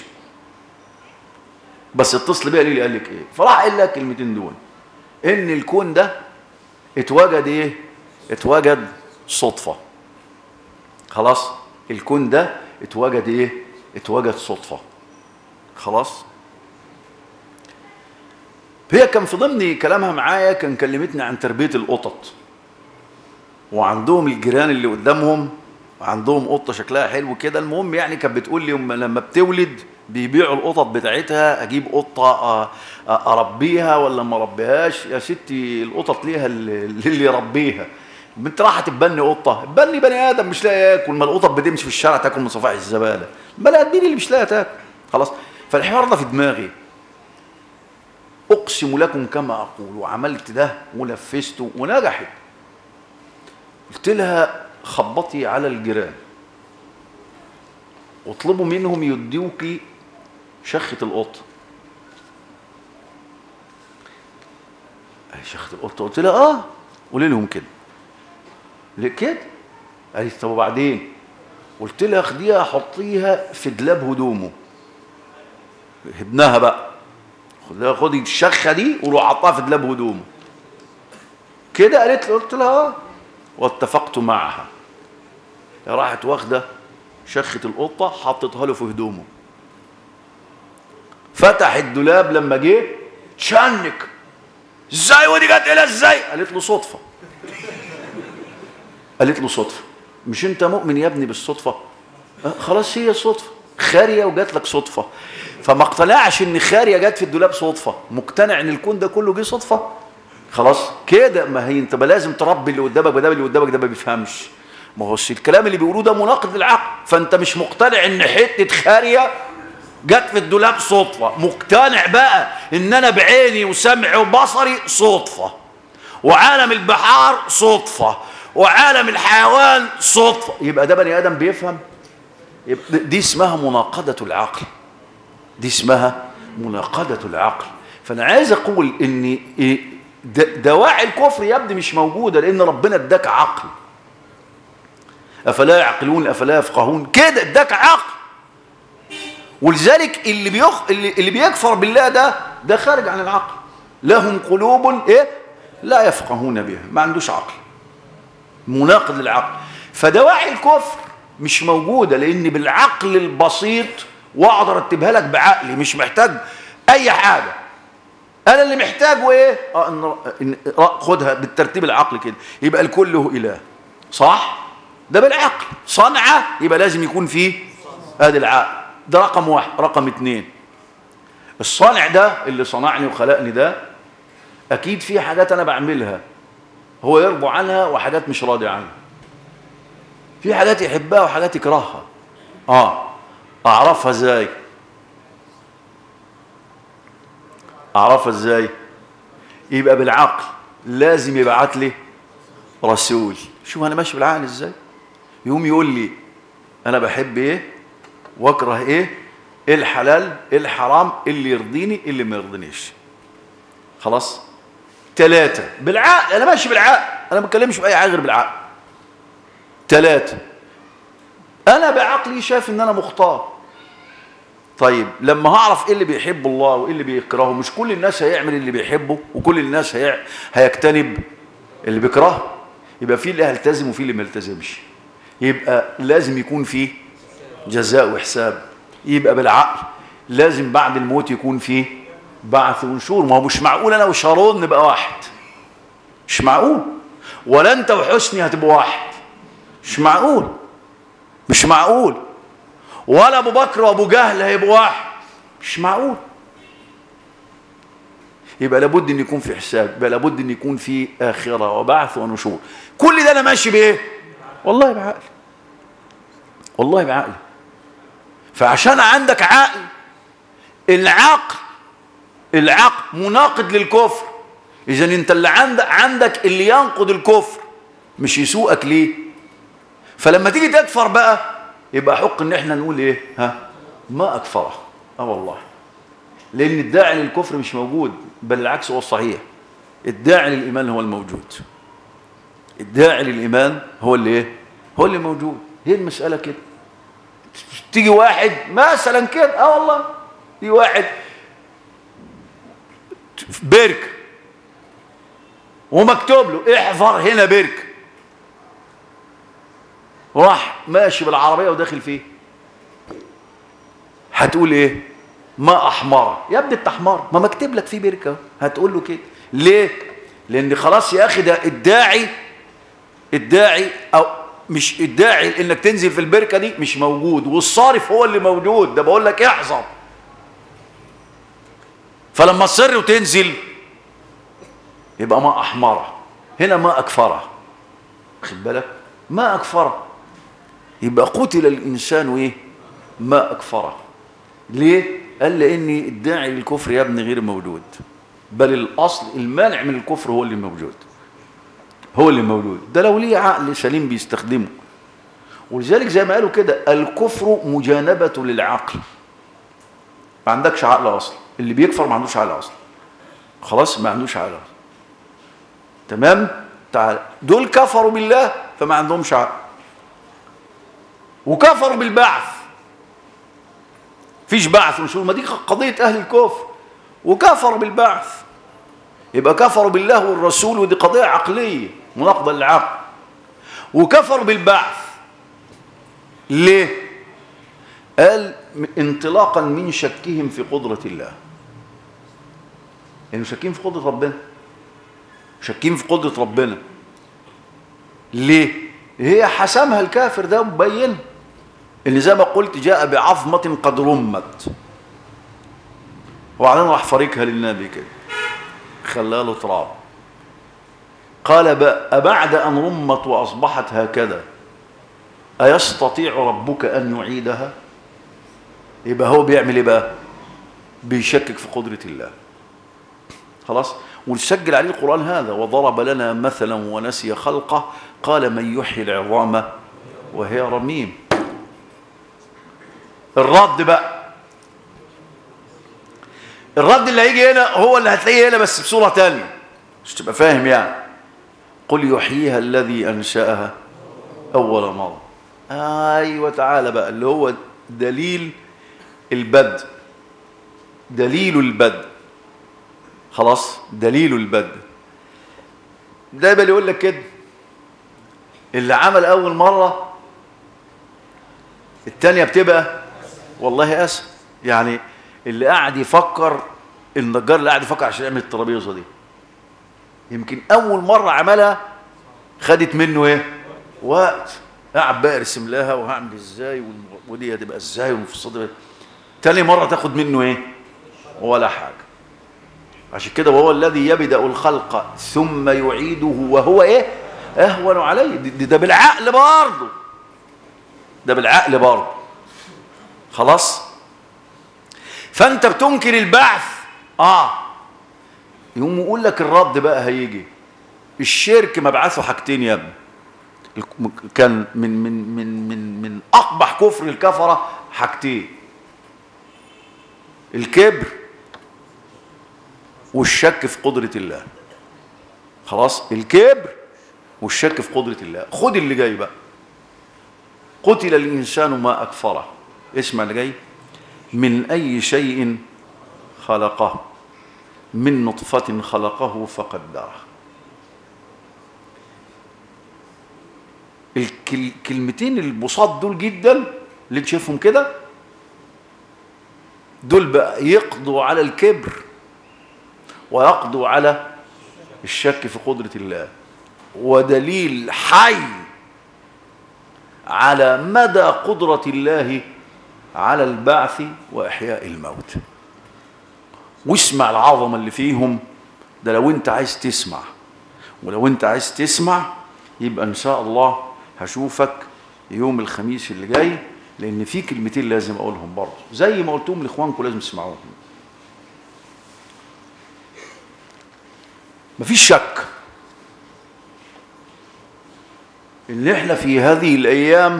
بس اتصل بيا ليه قال لك ايه فراح قال لك الكلمتين دول ان الكون ده اتوجد ايه اتوجد صدفه خلاص الكون ده اتوجد ايه اتوجد صدفه خلاص هي كان في ضمن كلامها معايا كان كلمتني عن تربيه القطط وعندهم الجيران اللي قدامهم عندهم قطه شكلها حلو كده المهم يعني كانت بتقول لي لما بتولد بيبيعوا القطط بتاعتها اجيب قطه اربيها ولا ما اربيهاش يا ستي القطط ليها اللي يربيها بنت راحه تبني قطه تبني بني ادم مش لاقي ياكل ما القطط بتمشي في الشارع تاكل من صفائح الزباله البني ادمين اللي مش لاقي تاكل خلاص فالحوار ده في دماغي اقسم لكم كما اقول وعملت ده ونفذته ونجحت قلت لها خبطي على الجيران واطلبوا منهم يديوكي شخة القطة شخة القطة قلت لها اه قولي لهم كده ليه كده قالت طب وبعدين قلت لها خديها حطيها في دولاب هدومه ابنها بقى خديها خدي الشخه دي وروح حطها في دولاب هدومه كده قالت لي قلت لها اه واتفقت معها راحت واخده شخه القطه حطتها له في هدومه فتح الدولاب لما جه تشنك ازاي ودي جت الى ازاي قالت له صدفه قالت له صدفه مش انت مؤمن يا ابني بالصدفه أه خلاص هي صدفه خاريه وجات لك صدفه فما اقتنعش ان خاريه جت في الدولاب صدفه مقتنع ان الكون ده كله جه صدفه خلاص كده ما هي انت ما لازم تربي اللي قدامك ما دام اللي قدامك ده ما بيفهمش ما هوش الكلام اللي بيقولوه ده مناقض للعقل فانت مش مقتنع ان حته خاريه جت في الدولاب صدفه مقتنع بقى ان انا بعيني وسمعي وبصري صدفه وعالم البحار صدفه وعالم الحيوان صدفه يبقى ده بني ادم بيفهم يبقى دي اسمها مناقضه العقل دي اسمها مناقضه العقل فانا عايز اقول ان إيه د- دواعي الكفر يا ابني مش موجوده لان ربنا اداك عقل افلا يعقلون افلا يفقهون كده اداك عقل ولذلك اللي بيخ... اللي, اللي بيكفر بالله ده ده خارج عن العقل لهم قلوب ايه لا يفقهون بها ما عندوش عقل مناقض للعقل فدواعي الكفر مش موجودة لأن بالعقل البسيط وأقدر أرتبها لك بعقلي مش محتاج أي حاجة أنا اللي محتاجه إيه؟ آه إن إن خدها بالترتيب العقل كده يبقى الكل هو إله صح؟ ده بالعقل صنعة يبقى لازم يكون فيه هذا العقل ده رقم واحد رقم اتنين الصانع ده اللي صنعني وخلقني ده أكيد في حاجات أنا بعملها هو يرضى عنها وحاجات مش راضي عنها في حاجات يحبها وحاجات يكرهها اه اعرفها ازاي اعرفها ازاي يبقى بالعقل لازم يبعت لي رسول شوف انا ماشي بالعقل ازاي يقوم يقول لي انا بحب ايه واكره ايه ايه الحلال ايه الحرام إيه اللي يرضيني إيه اللي ما يرضينيش خلاص ثلاثة بالعقل أنا ماشي بالعقل أنا ما بتكلمش بأي حاجة غير بالعقل ثلاثة أنا بعقلي شايف إن أنا مختار طيب لما هعرف إيه اللي بيحب الله وإيه اللي بيكرهه مش كل الناس هيعمل اللي بيحبه وكل الناس هي... هيجتنب اللي بيكرهه يبقى في اللي هيلتزم وفي اللي ما يلتزمش يبقى لازم يكون فيه جزاء وحساب يبقى بالعقل لازم بعد الموت يكون فيه بعث ونشور ما هو مش معقول انا وشارون نبقى واحد مش معقول ولا انت وحسني هتبقوا واحد مش معقول مش معقول ولا ابو بكر وابو جهل هيبقوا واحد مش معقول يبقى لابد ان يكون في حساب يبقى لابد ان يكون في اخره وبعث ونشور كل ده انا ماشي بايه والله بعقل والله بعقل فعشان عندك عقل العقل العقل مناقض للكفر اذا انت اللي عندك عندك اللي ينقض الكفر مش يسوقك ليه فلما تيجي تكفر بقى يبقى حق ان احنا نقول ايه ها ما اكفره اه والله لان الداعي للكفر مش موجود بل العكس هو الصحيح الداعي للايمان هو الموجود الداعي للايمان هو اللي ايه هو اللي موجود هي المساله كده تيجي واحد مثلا كده اه والله تيجي واحد برك ومكتوب له احفر هنا برك راح ماشي بالعربيه وداخل فيه هتقول ايه ما احمر يا ابني انت حمار ما مكتب لك فيه بركه هتقول له كده ليه لان خلاص يا اخي ده الداعي الداعي او مش الداعي انك تنزل في البركه دي مش موجود والصارف هو اللي موجود ده بقول لك احذر فلما تصر وتنزل يبقى ما احمره هنا ما اكفره خد بالك ما اكفره يبقى قتل الانسان ايه ما اكفره ليه قال لان الداعي للكفر يا ابني غير موجود بل الاصل المانع من الكفر هو اللي موجود هو اللي موجود ده لو ليه عقل سليم بيستخدمه ولذلك زي ما قالوا كده الكفر مجانبة للعقل ما عندكش عقل اصلا اللي بيكفر ما عندوش عقل اصلا خلاص ما عندوش عقل اصلا تمام تعال دول كفروا بالله فما عندهمش عقل وكفروا بالبعث فيش بعث وشو ما دي قضية أهل الكفر وكفروا بالبعث يبقى كفروا بالله والرسول ودي قضية عقلية مناقضة للعقل وكفروا بالبعث ليه قال انطلاقا من شكهم في قدرة الله يعني شاكين في قدرة ربنا شاكين في قدرة ربنا ليه هي حسمها الكافر ده مبين ان زي ما قلت جاء بعظمة قد رمت وبعدين راح فريقها للنبي كده خلاها له تراب قال أبعد أن رمت وأصبحت هكذا أيستطيع ربك أن يعيدها يبقى هو بيعمل إيه بقى بيشكك في قدرة الله خلاص ونسجل عليه القرآن هذا وضرب لنا مثلا ونسي خلقه قال من يحيي العظام وهي رميم الرد بقى الرد اللي هيجي هنا هو اللي هتلاقيه هنا بس بصورة تانية مش تبقى فاهم يعني قل يحييها الذي أنشأها أول مرة أيوة تعالى بقى اللي هو دليل البدء دليل البدء خلاص دليل البدء دايما يقول لك كده اللي عمل أول مرة التانية بتبقى والله أسهل يعني اللي قاعد يفكر النجار اللي قاعد يفكر عشان يعمل الترابيزه دي يمكن اول مره عملها خدت منه ايه وقت قاعد بقى ارسم لها وهعمل ازاي ودي هتبقى ازاي والمفصل تاني مره تاخد منه ايه ولا حاجه عشان كده وهو الذي يبدا الخلق ثم يعيده وهو ايه اهون عليه ده, ده بالعقل برضه ده بالعقل برضه خلاص فانت بتنكر البعث اه يقوم يقول لك الرد بقى هيجي الشرك مبعثه حاجتين يا ابني كان من من من من من اقبح كفر الكفره حاجتين الكبر والشك في قدره الله خلاص الكبر والشك في قدره الله خد اللي جاي بقى قتل الانسان ما اكفره اسمع اللي جاي من أي شيء خلقه من نطفة خلقه فقدره الكلمتين البساط دول جدا اللي انت شايفهم كده دول بقى يقضوا على الكبر ويقضوا على الشك في قدرة الله ودليل حي على مدى قدرة الله على البعث وإحياء الموت واسمع العظمة اللي فيهم ده لو انت عايز تسمع ولو انت عايز تسمع يبقى ان شاء الله هشوفك يوم الخميس اللي جاي لان في كلمتين لازم اقولهم برضه زي ما قلتهم لاخوانكم لازم تسمعوهم مفيش شك ان احنا في هذه الايام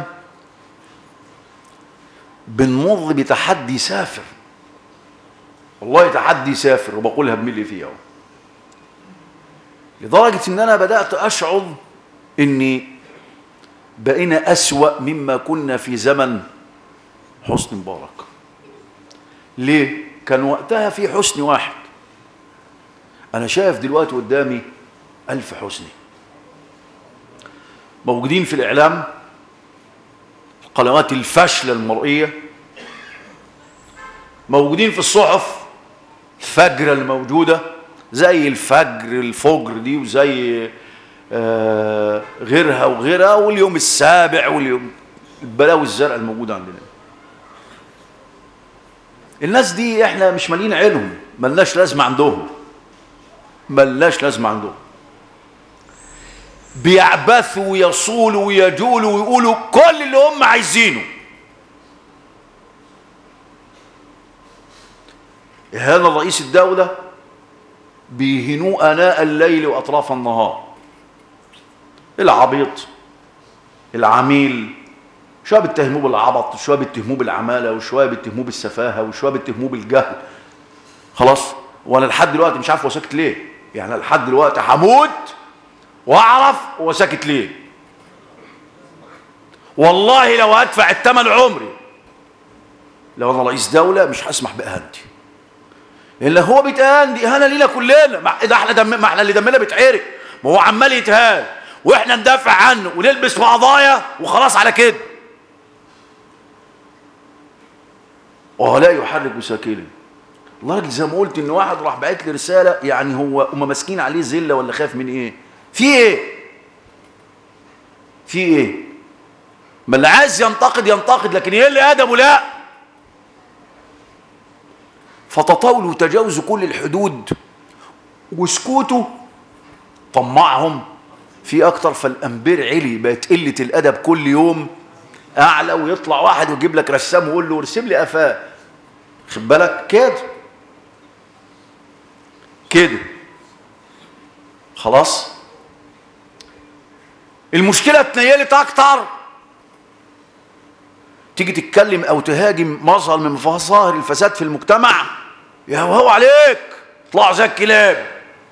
بنمر بتحدي سافر والله تحدي سافر وبقولها بملي فيه اهو لدرجة ان انا بدأت اشعر اني بقينا اسوأ مما كنا في زمن حسني مبارك ليه كان وقتها في حسني واحد انا شايف دلوقتي قدامي الف حسني موجودين في الاعلام القنوات الفاشله المرئيه موجودين في الصحف الفجر الموجوده زي الفجر الفجر دي وزي آه غيرها وغيرها واليوم السابع واليوم البلاوي الزرقاء الموجوده عندنا الناس دي احنا مش مالين عينهم ملناش لازمه عندهم ملناش لازمه عندهم بيعبثوا ويصولوا ويجولوا ويقولوا كل اللي هم عايزينه هذا رئيس الدولة بيهنوه أناء الليل وأطراف النهار العبيط العميل شوية بيتهموه بالعبط شوية بيتهموه بالعمالة وشوية بيتهموه بالسفاهة وشوية بيتهموه بالجهل خلاص وانا لحد دلوقتي مش عارف هو ساكت ليه يعني لحد دلوقتي هموت واعرف هو ساكت ليه والله لو هدفع الثمن عمري لو انا رئيس دوله مش هسمح باهانتي الا هو بيتهان دي اهانه لينا كلنا ما ده احنا دم ما احنا اللي دمنا بيتعرق ما هو عمال يتهان واحنا ندافع عنه ونلبس في قضايا وخلاص على كده وهو لا يحرك ساكنا الله زي ما قلت ان واحد راح باعت لي رساله يعني هو هم ماسكين عليه زله ولا خايف من ايه في ايه في ايه ما اللي عايز ينتقد ينتقد لكن ايه اللي ادبه لا فتطاولوا وتجاوزوا كل الحدود وسكوتوا طمعهم في اكتر فالامبير علي بقت قله الادب كل يوم اعلى ويطلع واحد ويجيب لك رسام ويقول له ارسم لي قفاه خد بالك كده كده خلاص المشكله اتنيلت اكتر تيجي تتكلم او تهاجم مظهر من مظاهر الفساد في المجتمع يا هو عليك اطلعوا زي الكلاب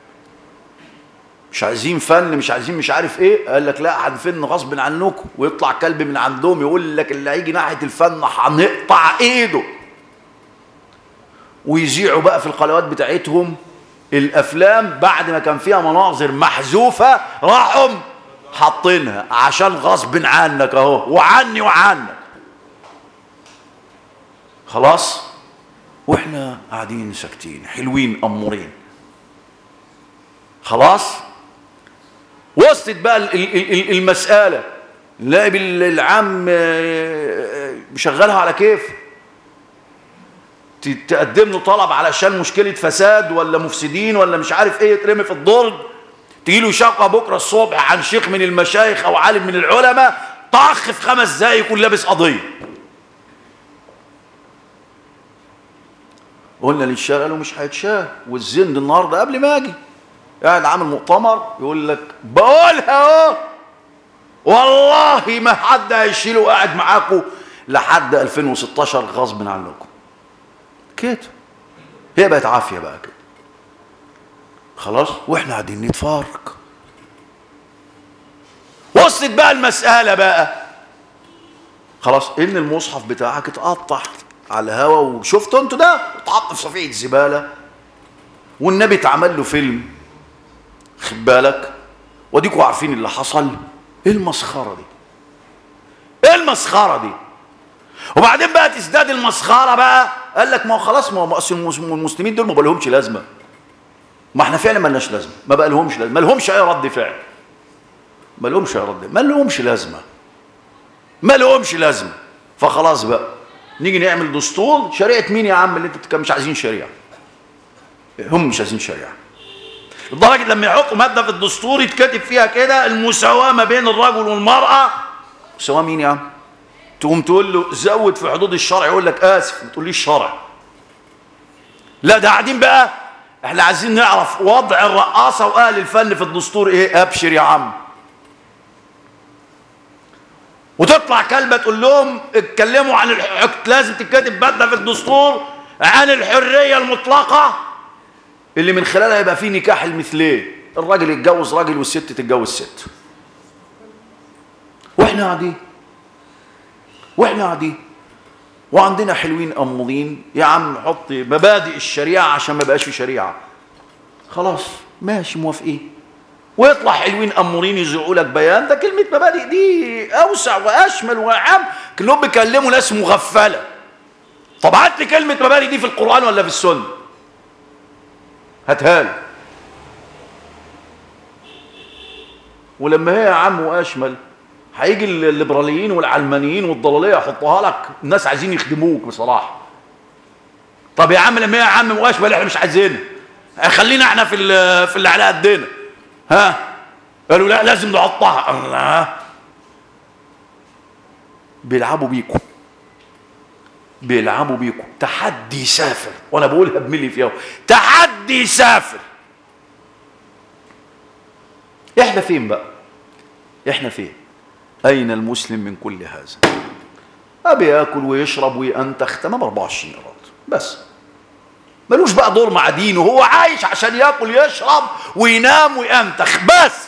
مش عايزين فن مش عايزين مش عارف ايه قال لك لا هنفن غصب عنكم ويطلع كلب من عندهم يقول لك اللي هيجي ناحيه الفن هنقطع ايده ويذيعوا بقى في القنوات بتاعتهم الافلام بعد ما كان فيها مناظر محذوفه راحوا حاطينها عشان غصب عنك اهو وعني وعنك خلاص واحنا قاعدين ساكتين حلوين امورين خلاص وصلت بقى ال- ال- ال- المساله نلاقي العام مشغلها على كيف ت- تقدم له طلب علشان مشكله فساد ولا مفسدين ولا مش عارف ايه يترمي في الدرج تجي له شقه بكره الصبح عن شيخ من المشايخ او عالم من العلماء طخ في خمس دقايق يكون لابس قضيه قلنا للشارع قالوا مش هيتشاه والزند النهارده قبل ما اجي قاعد عامل مؤتمر يقول لك بقولها اهو والله ما حد هيشيله قاعد معاكم لحد 2016 غصب عنكم كده هي بقت عافيه بقى كده خلاص واحنا قاعدين نتفرج وصلت بقى المساله بقى خلاص ان المصحف بتاعك اتقطع على الهوا وشفتوا انتوا ده اتحط في صفيحه زباله والنبي اتعمل له فيلم خد بالك وديكوا عارفين اللي حصل ايه المسخره دي ايه المسخره دي وبعدين بقى تزداد المسخره بقى قال لك ما هو خلاص ما هو أصل المسلمين دول ما بقى لهمش لازمه ما احنا فعلا ما لناش لازمه ما بقى لهمش لازمه ما لهمش اي رد فعل ما لهمش اي رد ما لهمش لازمه ما لهمش لازمه فخلاص بقى نيجي نعمل دستور شريعه مين يا عم اللي انت بتتكلم مش عايزين شريعه هم مش عايزين شريعه لدرجه لما يحطوا ماده في الدستور يتكتب فيها كده المساواه ما بين الرجل والمراه مساواه مين يا عم تقوم تقول له زود في حدود الشرع يقول لك اسف ما تقوليش شرع لا ده قاعدين بقى احنا عايزين نعرف وضع الرقاصه واهل الفن في الدستور ايه ابشر يا عم وتطلع كلمه تقول لهم اتكلموا عن الح... لازم تتكتب ماده في الدستور عن الحريه المطلقه اللي من خلالها يبقى فيه نكاح المثلين الراجل يتجوز راجل والست تتجوز ست واحنا قاعدين واحنا قاعدين وعندنا حلوين امضين يا عم حط مبادئ الشريعه عشان ما بقاش في شريعه خلاص ماشي موافقين ويطلع حلوين امورين يزرعوا لك بيان ده كلمه مبادئ دي اوسع واشمل واعم كلهم بيكلموا ناس مغفله طب هات لي كلمه مبادئ دي في القران ولا في السنه هاتها لي ولما هي يا عم واشمل هيجي الليبراليين والعلمانيين والضلاليه يحطوها لك الناس عايزين يخدموك بصراحه طب يا عم لما هي يا عم واشمل احنا مش عايزينها خلينا احنا في في اللي على قدنا ها قالوا لا لازم نحطها الله بيلعبوا بيكم بيلعبوا بيكم تحدي سافر وانا بقولها بملي فيها تحدي سافر احنا فين بقى احنا فين اين المسلم من كل هذا ابي ياكل ويشرب وينتخ تمام 24 قراط بس ملوش بقى دور مع دينه هو عايش عشان ياكل يشرب وينام وينتخ بس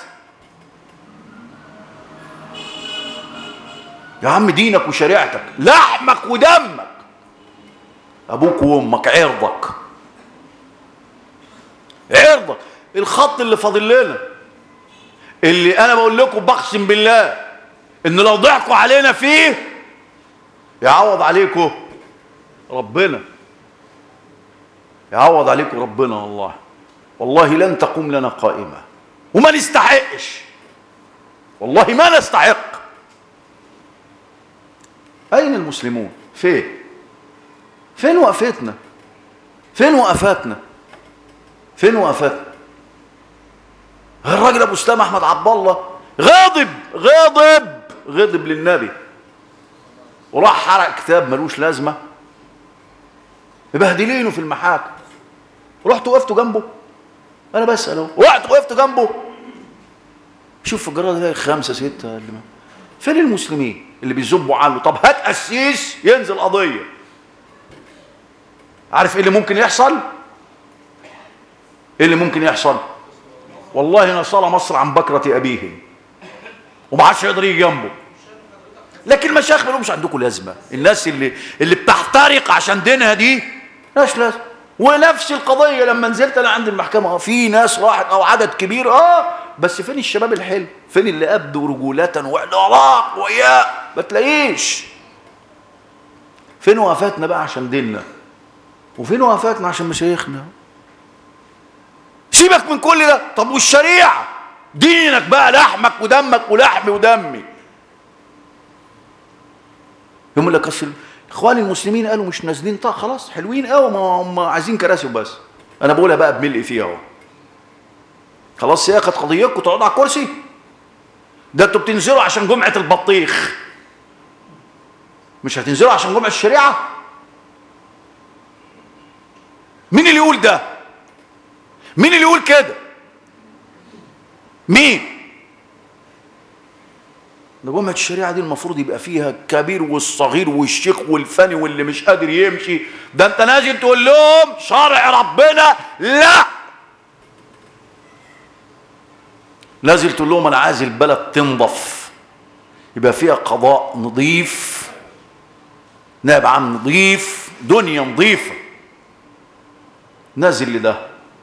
يا عم دينك وشريعتك لحمك ودمك ابوك وامك عرضك عرضك الخط اللي فاضل لنا اللي انا بقول لكم بقسم بالله ان لو ضحكوا علينا فيه يعوض عليكم ربنا يعوض عليكم ربنا والله والله لن تقوم لنا قائمة وما نستحقش والله ما نستحق أين المسلمون فين فين وقفتنا فين وقفاتنا فين وقفاتنا الراجل ابو اسلام احمد عبد الله غاضب غاضب غضب للنبي وراح حرق كتاب ملوش لازمه مبهدلينه في المحاكم رحت وقفت جنبه انا بسال اهو رحت وقفت جنبه شوف في الجراد ده خمسه سته اللي ما. فين المسلمين اللي بيزبوا عنه طب هات قسيس ينزل قضيه عارف ايه اللي ممكن يحصل ايه اللي ممكن يحصل والله نصل مصر عن بكرة أبيهم وما عادش يقدر يجي جنبه لكن المشايخ ما لهمش عندكم لازمة الناس اللي اللي بتحترق عشان دينها دي مالهاش لازمة ونفس القضية لما نزلت أنا عند المحكمة آه، في ناس راحت أو عدد كبير اه بس فين الشباب الحلو فين اللي أبدوا رجولة وعلاق وإياه ما تلاقيش فين وقفاتنا بقى عشان ديننا وفين وقفاتنا عشان مشايخنا سيبك من كل ده طب والشريعة دينك بقى لحمك ودمك ولحمي ودمي يقول لك اصل اخواني المسلمين قالوا مش نازلين طب خلاص حلوين قوي ما هم عايزين كراسي وبس انا بقولها بقى بملء فيها اهو خلاص هي كانت قضيتكم تقعدوا على الكرسي ده انتوا بتنزلوا عشان جمعة البطيخ مش هتنزلوا عشان جمعة الشريعة مين اللي يقول ده مين اللي يقول كده مين ده جمعة الشريعة دي المفروض يبقى فيها الكبير والصغير والشيخ والفني واللي مش قادر يمشي ده انت نازل تقول لهم شرع ربنا لا نازل تقول لهم انا عايز البلد تنضف يبقى فيها قضاء نظيف نائب عام نظيف دنيا نظيفه نازل لده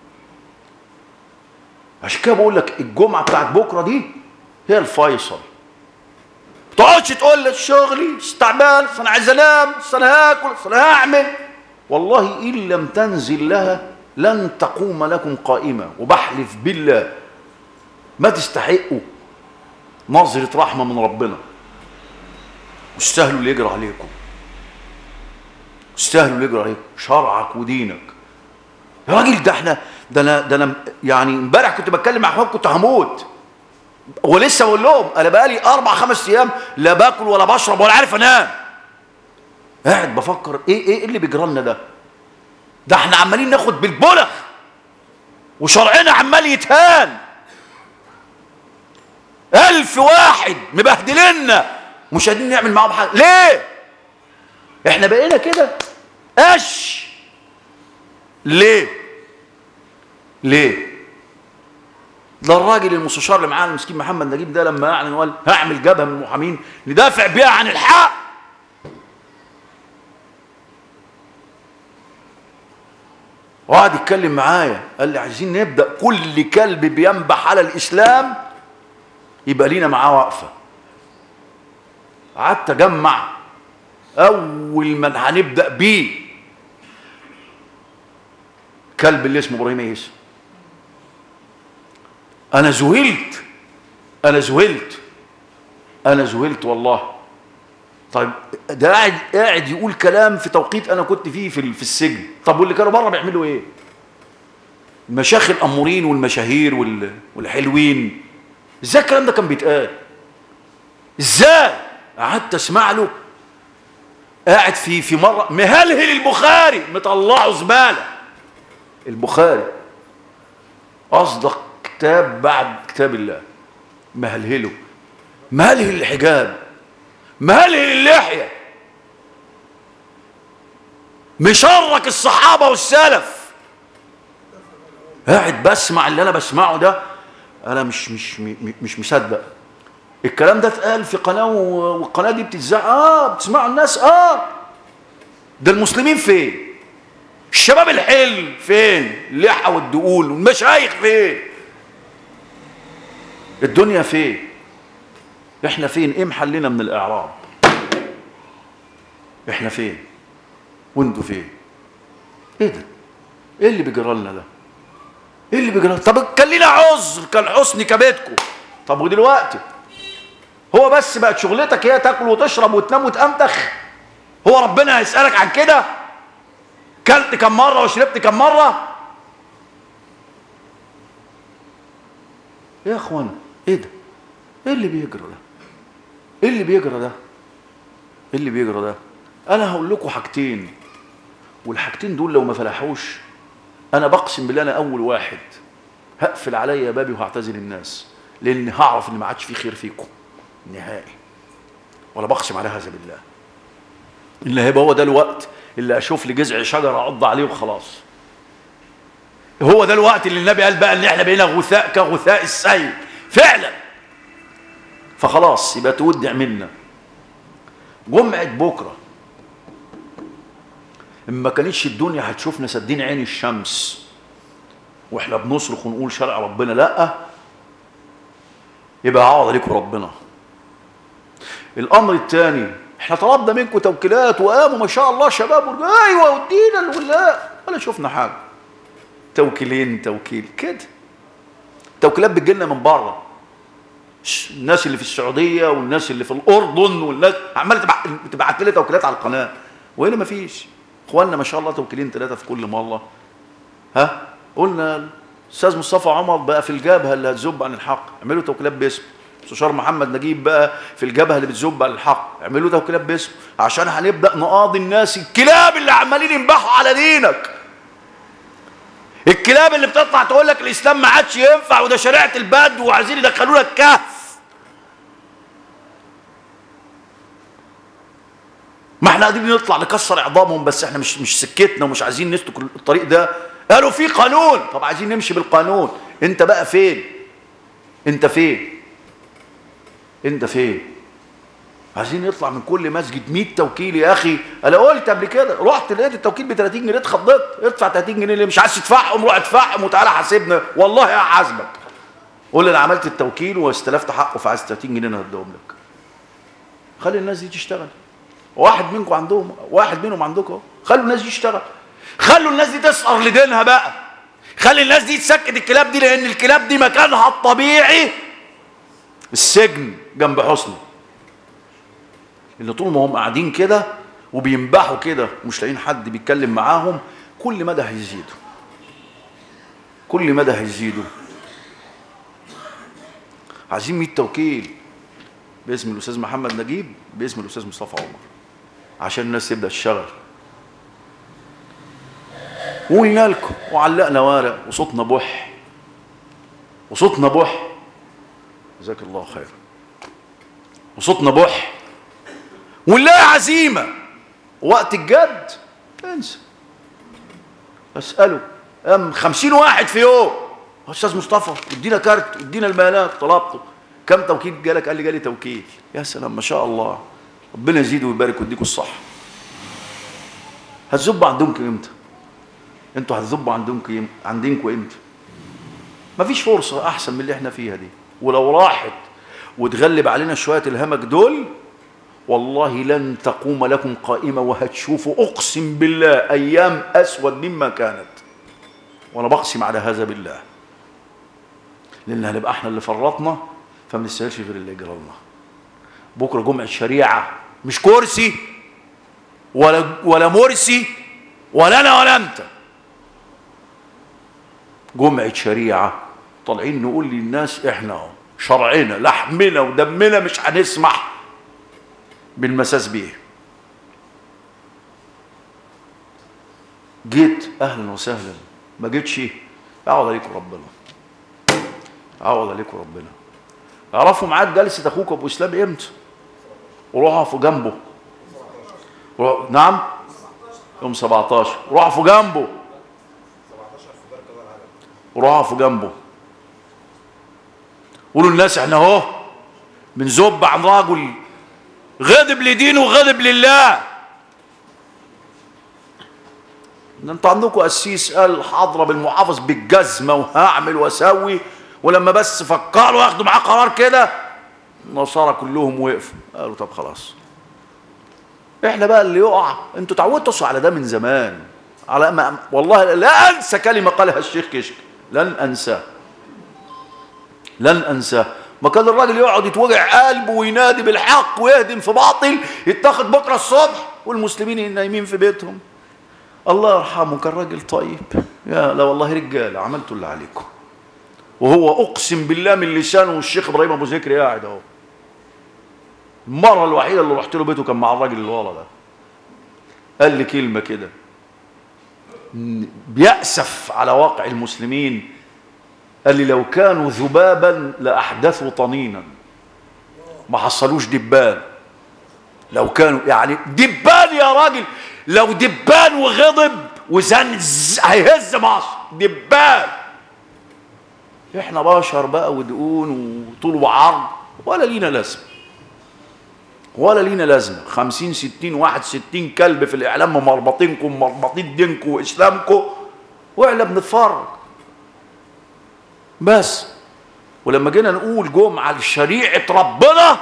عشان كده بقول لك الجمعه بتاعت بكره دي هي الفيصل ما تقعدش تقول لي شغلي استعبال انا عايز انام انا هاكل انا هعمل والله ان لم تنزل لها لن تقوم لكم قائمه وبحلف بالله ما تستحقوا نظره رحمه من ربنا واستاهلوا اللي يجرى عليكم استاهلوا اللي يجرى عليكم شرعك ودينك يا راجل ده احنا ده انا ده انا يعني امبارح كنت بتكلم مع اخوان كنت هموت ولسه بقول لهم انا بقالي اربع خمس ايام لا باكل ولا بشرب ولا عارف انام قاعد بفكر ايه ايه اللي بيجرى لنا ده ده احنا عمالين ناخد بالبلخ وشرعنا عمال يتهان ألف واحد مبهدلنا مش قادرين نعمل معاهم حاجة ليه؟ احنا بقينا كده قش ليه؟ ليه؟ ده الراجل المستشار اللي معانا المسكين محمد نجيب ده لما اعلن وقال هعمل جبهه من المحامين ندافع بيها عن الحق وقعد يتكلم معايا قال لي عايزين نبدا كل كلب بينبح على الاسلام يبقى لينا معاه وقفه قعدت اجمع اول من هنبدا بيه كلب اللي اسمه ابراهيم عيسى انا ذهلت انا ذهلت انا ذهلت والله طيب ده قاعد قاعد يقول كلام في توقيت انا كنت فيه في في السجن طب واللي كانوا بره بيعملوا ايه المشايخ الامورين والمشاهير وال- والحلوين ازاي الكلام ده كان بيتقال ازاي قعدت اسمع له قاعد في في مره مهلهل البخاري مطلعه زباله البخاري اصدق كتاب بعد كتاب الله مهلهله مهلهل الحجاب مهلهل اللحيه مشرك الصحابه والسلف قاعد بسمع اللي انا بسمعه ده انا مش مش م- مش مصدق الكلام ده اتقال في قناه و- والقناه دي بتتذاع اه بتسمعوا الناس اه ده المسلمين فين الشباب الحلو فين اللحى والدقون والمشايخ فين الدنيا فين احنا فين ايه محلنا من الاعراب احنا فين وانتوا فين ايه ده ايه اللي بيجرى لنا ده ايه اللي بيجرى طب كان لينا عذر كان حسن كبدكم طب ودلوقتي هو بس بقت شغلتك هي تاكل وتشرب وتنام وتأمتخ هو ربنا هيسألك عن كده كان اكلت كم مره وشربت كم مره يا اخوانا ايه ده ايه اللي بيجرى ده ايه اللي بيجرى ده ايه اللي بيجرى ده انا هقول لكم حاجتين والحاجتين دول لو ما فلحوش انا بقسم بالله انا اول واحد هقفل عليا بابي وهعتزل الناس لان هعرف ان ما عادش في خير فيكم نهائي ولا بقسم على هذا بالله اللي هيبقى هو ده الوقت اللي اشوف لي جذع شجره اعض عليه وخلاص هو ده الوقت اللي النبي قال بقى ان احنا بقينا غثاء كغثاء السيل فعلا فخلاص يبقى تودع منا جمعة بكرة ما كانتش الدنيا هتشوفنا سدين عين الشمس واحنا بنصرخ ونقول شرع ربنا لا يبقى عوض عليكم ربنا الامر الثاني احنا طلبنا منكم توكيلات وقاموا ما شاء الله شباب ورجال ايوه ودينا ولا ولا شفنا حاجه توكيلين توكيل كده توكيلات بتجيلنا من بره الناس اللي في السعوديه والناس اللي في الاردن والناس عماله تبعت لي توكيلات على القناه وهنا ما فيش اخواننا ما شاء الله توكيلين ثلاثه في كل مره ها قلنا الاستاذ مصطفى عمر بقى في الجبهه اللي هتذب عن الحق اعملوا توكيلات باسمه مستشار محمد نجيب بقى في الجبهه اللي بتذب عن الحق اعملوا توكيلات باسمه عشان هنبدا نقاضي الناس الكلاب اللي عمالين ينبحوا على دينك الكلاب اللي بتطلع تقول لك الاسلام ما عادش ينفع وده شريعه البدو وعايزين يدخلونا الكهف ما احنا قادرين نطلع نكسر اعظامهم بس احنا مش مش سكتنا ومش عايزين نسلك الطريق ده قالوا في قانون طب عايزين نمشي بالقانون انت بقى فين انت فين انت فين عايزين يطلع من كل مسجد 100 توكيل يا اخي انا قلت قبل كده رحت لقيت التوكيل ب 30 جنيه اتخضيت ادفع 30 جنيه اللي مش عايز تدفعهم روح ادفعهم وتعالى حاسبنا والله هحاسبك قول لي انا عملت التوكيل واستلفت حقه فعايز 30 جنيه انا هديهم لك خلي الناس دي تشتغل واحد منكم عندهم واحد منهم عندكم خلوا الناس دي تشتغل خلوا الناس دي تسهر لدينها بقى خلي الناس دي تسكت الكلاب دي لان الكلاب دي مكانها الطبيعي السجن جنب حسني اللي طول ما هم قاعدين كده وبينبحوا كده ومش لاقيين حد بيتكلم معاهم كل مدى هيزيدوا كل مدى هيزيدوا عايزين 100 توكيل باسم الاستاذ محمد نجيب باسم الاستاذ مصطفى عمر عشان الناس تبدا تشتغل وقلنا لكم وعلقنا ورق وصوتنا بح وصوتنا بح جزاك الله خير وصوتنا بح ونلاقي عزيمه وقت الجد انسى اساله ام خمسين واحد في يوم استاذ مصطفى ادينا كارت ادينا البيانات طلبته كم توكيل جالك قال لي جالي توكيل يا سلام ما شاء الله ربنا يزيد ويبارك ويديكم الصح هتزبوا عندكم امتى انتوا هتزبوا عندكم عندكم امتى مفيش فرصه احسن من اللي احنا فيها دي ولو راحت وتغلب علينا شويه الهمك دول والله لن تقوم لكم قائمه وهتشوفوا اقسم بالله ايام اسود مما كانت وانا بقسم على هذا بالله لان هنبقى احنا اللي فرطنا فما نستاهلش غير اللي يجرى لنا بكره جمعه شريعه مش كرسي ولا ولا مرسي ولا انا ولا انت جمعه شريعه طالعين نقول للناس احنا اهو شرعنا لحمنا ودمنا مش هنسمح بالمساس بيه جيت اهلا وسهلا ما جيتش اعوض عليكم ربنا اعوض عليكم ربنا اعرفوا ميعاد جلسه اخوك ابو اسلام امتى وروحوا اقفوا جنبه روح... نعم يوم 17 روحوا اقفوا جنبه وروحوا اقفوا جنبه قولوا للناس احنا اهو بنزب عن راجل غضب لدينه وغضب لله ده انتوا عندكم قسيس قال حاضره بالمحافظ بالجزمه وهعمل واسوي ولما بس فكروا ياخدوا معاه قرار كده النصارى كلهم وقفوا قالوا طب خلاص احنا بقى اللي يقع انتوا تعودتوا على ده من زمان على ما والله لا انسى كلمه قالها الشيخ كشك لن انساه لن انساه ما كان الراجل يقعد يتوجع قلبه وينادي بالحق ويهدم في باطل يتاخد بكره الصبح والمسلمين نايمين في بيتهم الله يرحمه كان راجل طيب يا لا والله رجاله عملتوا اللي عليكم وهو اقسم بالله من لسانه والشيخ ابراهيم ابو ذكري قاعد اهو المره الوحيده اللي رحت له بيته كان مع الراجل اللي ورا ده قال لي كلمه كده بيأسف على واقع المسلمين قال لي لو كانوا ذبابا لأحدثوا طنينا ما حصلوش دبان لو كانوا يعني دبان يا راجل لو دبان وغضب وزنز هيهز مصر دبان احنا بشر بقى ودقون وطول وعرض ولا لينا لازمه ولا لينا لازمه خمسين ستين واحد ستين كلب في الاعلام مربطينكم مربطين دينكم واسلامكم واحنا بنتفرج بس ولما جينا نقول جمعه لشريعه ربنا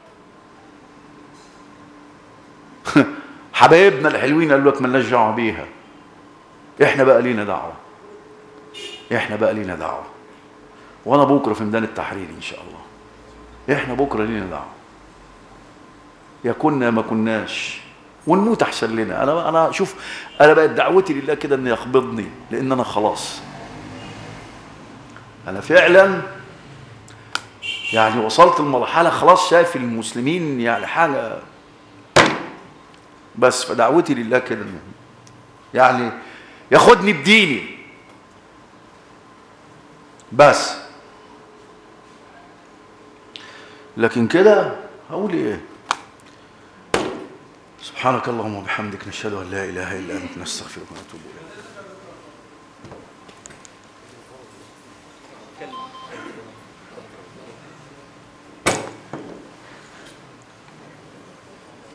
حبايبنا الحلوين قالوا لك مالناش دعوه بيها احنا بقى لينا دعوه احنا بقى لينا دعوه وانا بكره في ميدان التحرير ان شاء الله احنا بكره لينا دعوه يا كنا ما كناش ونموت احسن لنا انا انا شوف انا بقت دعوتي لله كده ان يقبضني لان انا خلاص انا فعلا يعني وصلت لمرحله خلاص شايف المسلمين يعني حاجه بس فدعوتي لله كده يعني ياخدني بديني بس لكن كده هقول ايه سبحانك اللهم وبحمدك نشهد ان لا اله الا انت نستغفرك ونتوب اليك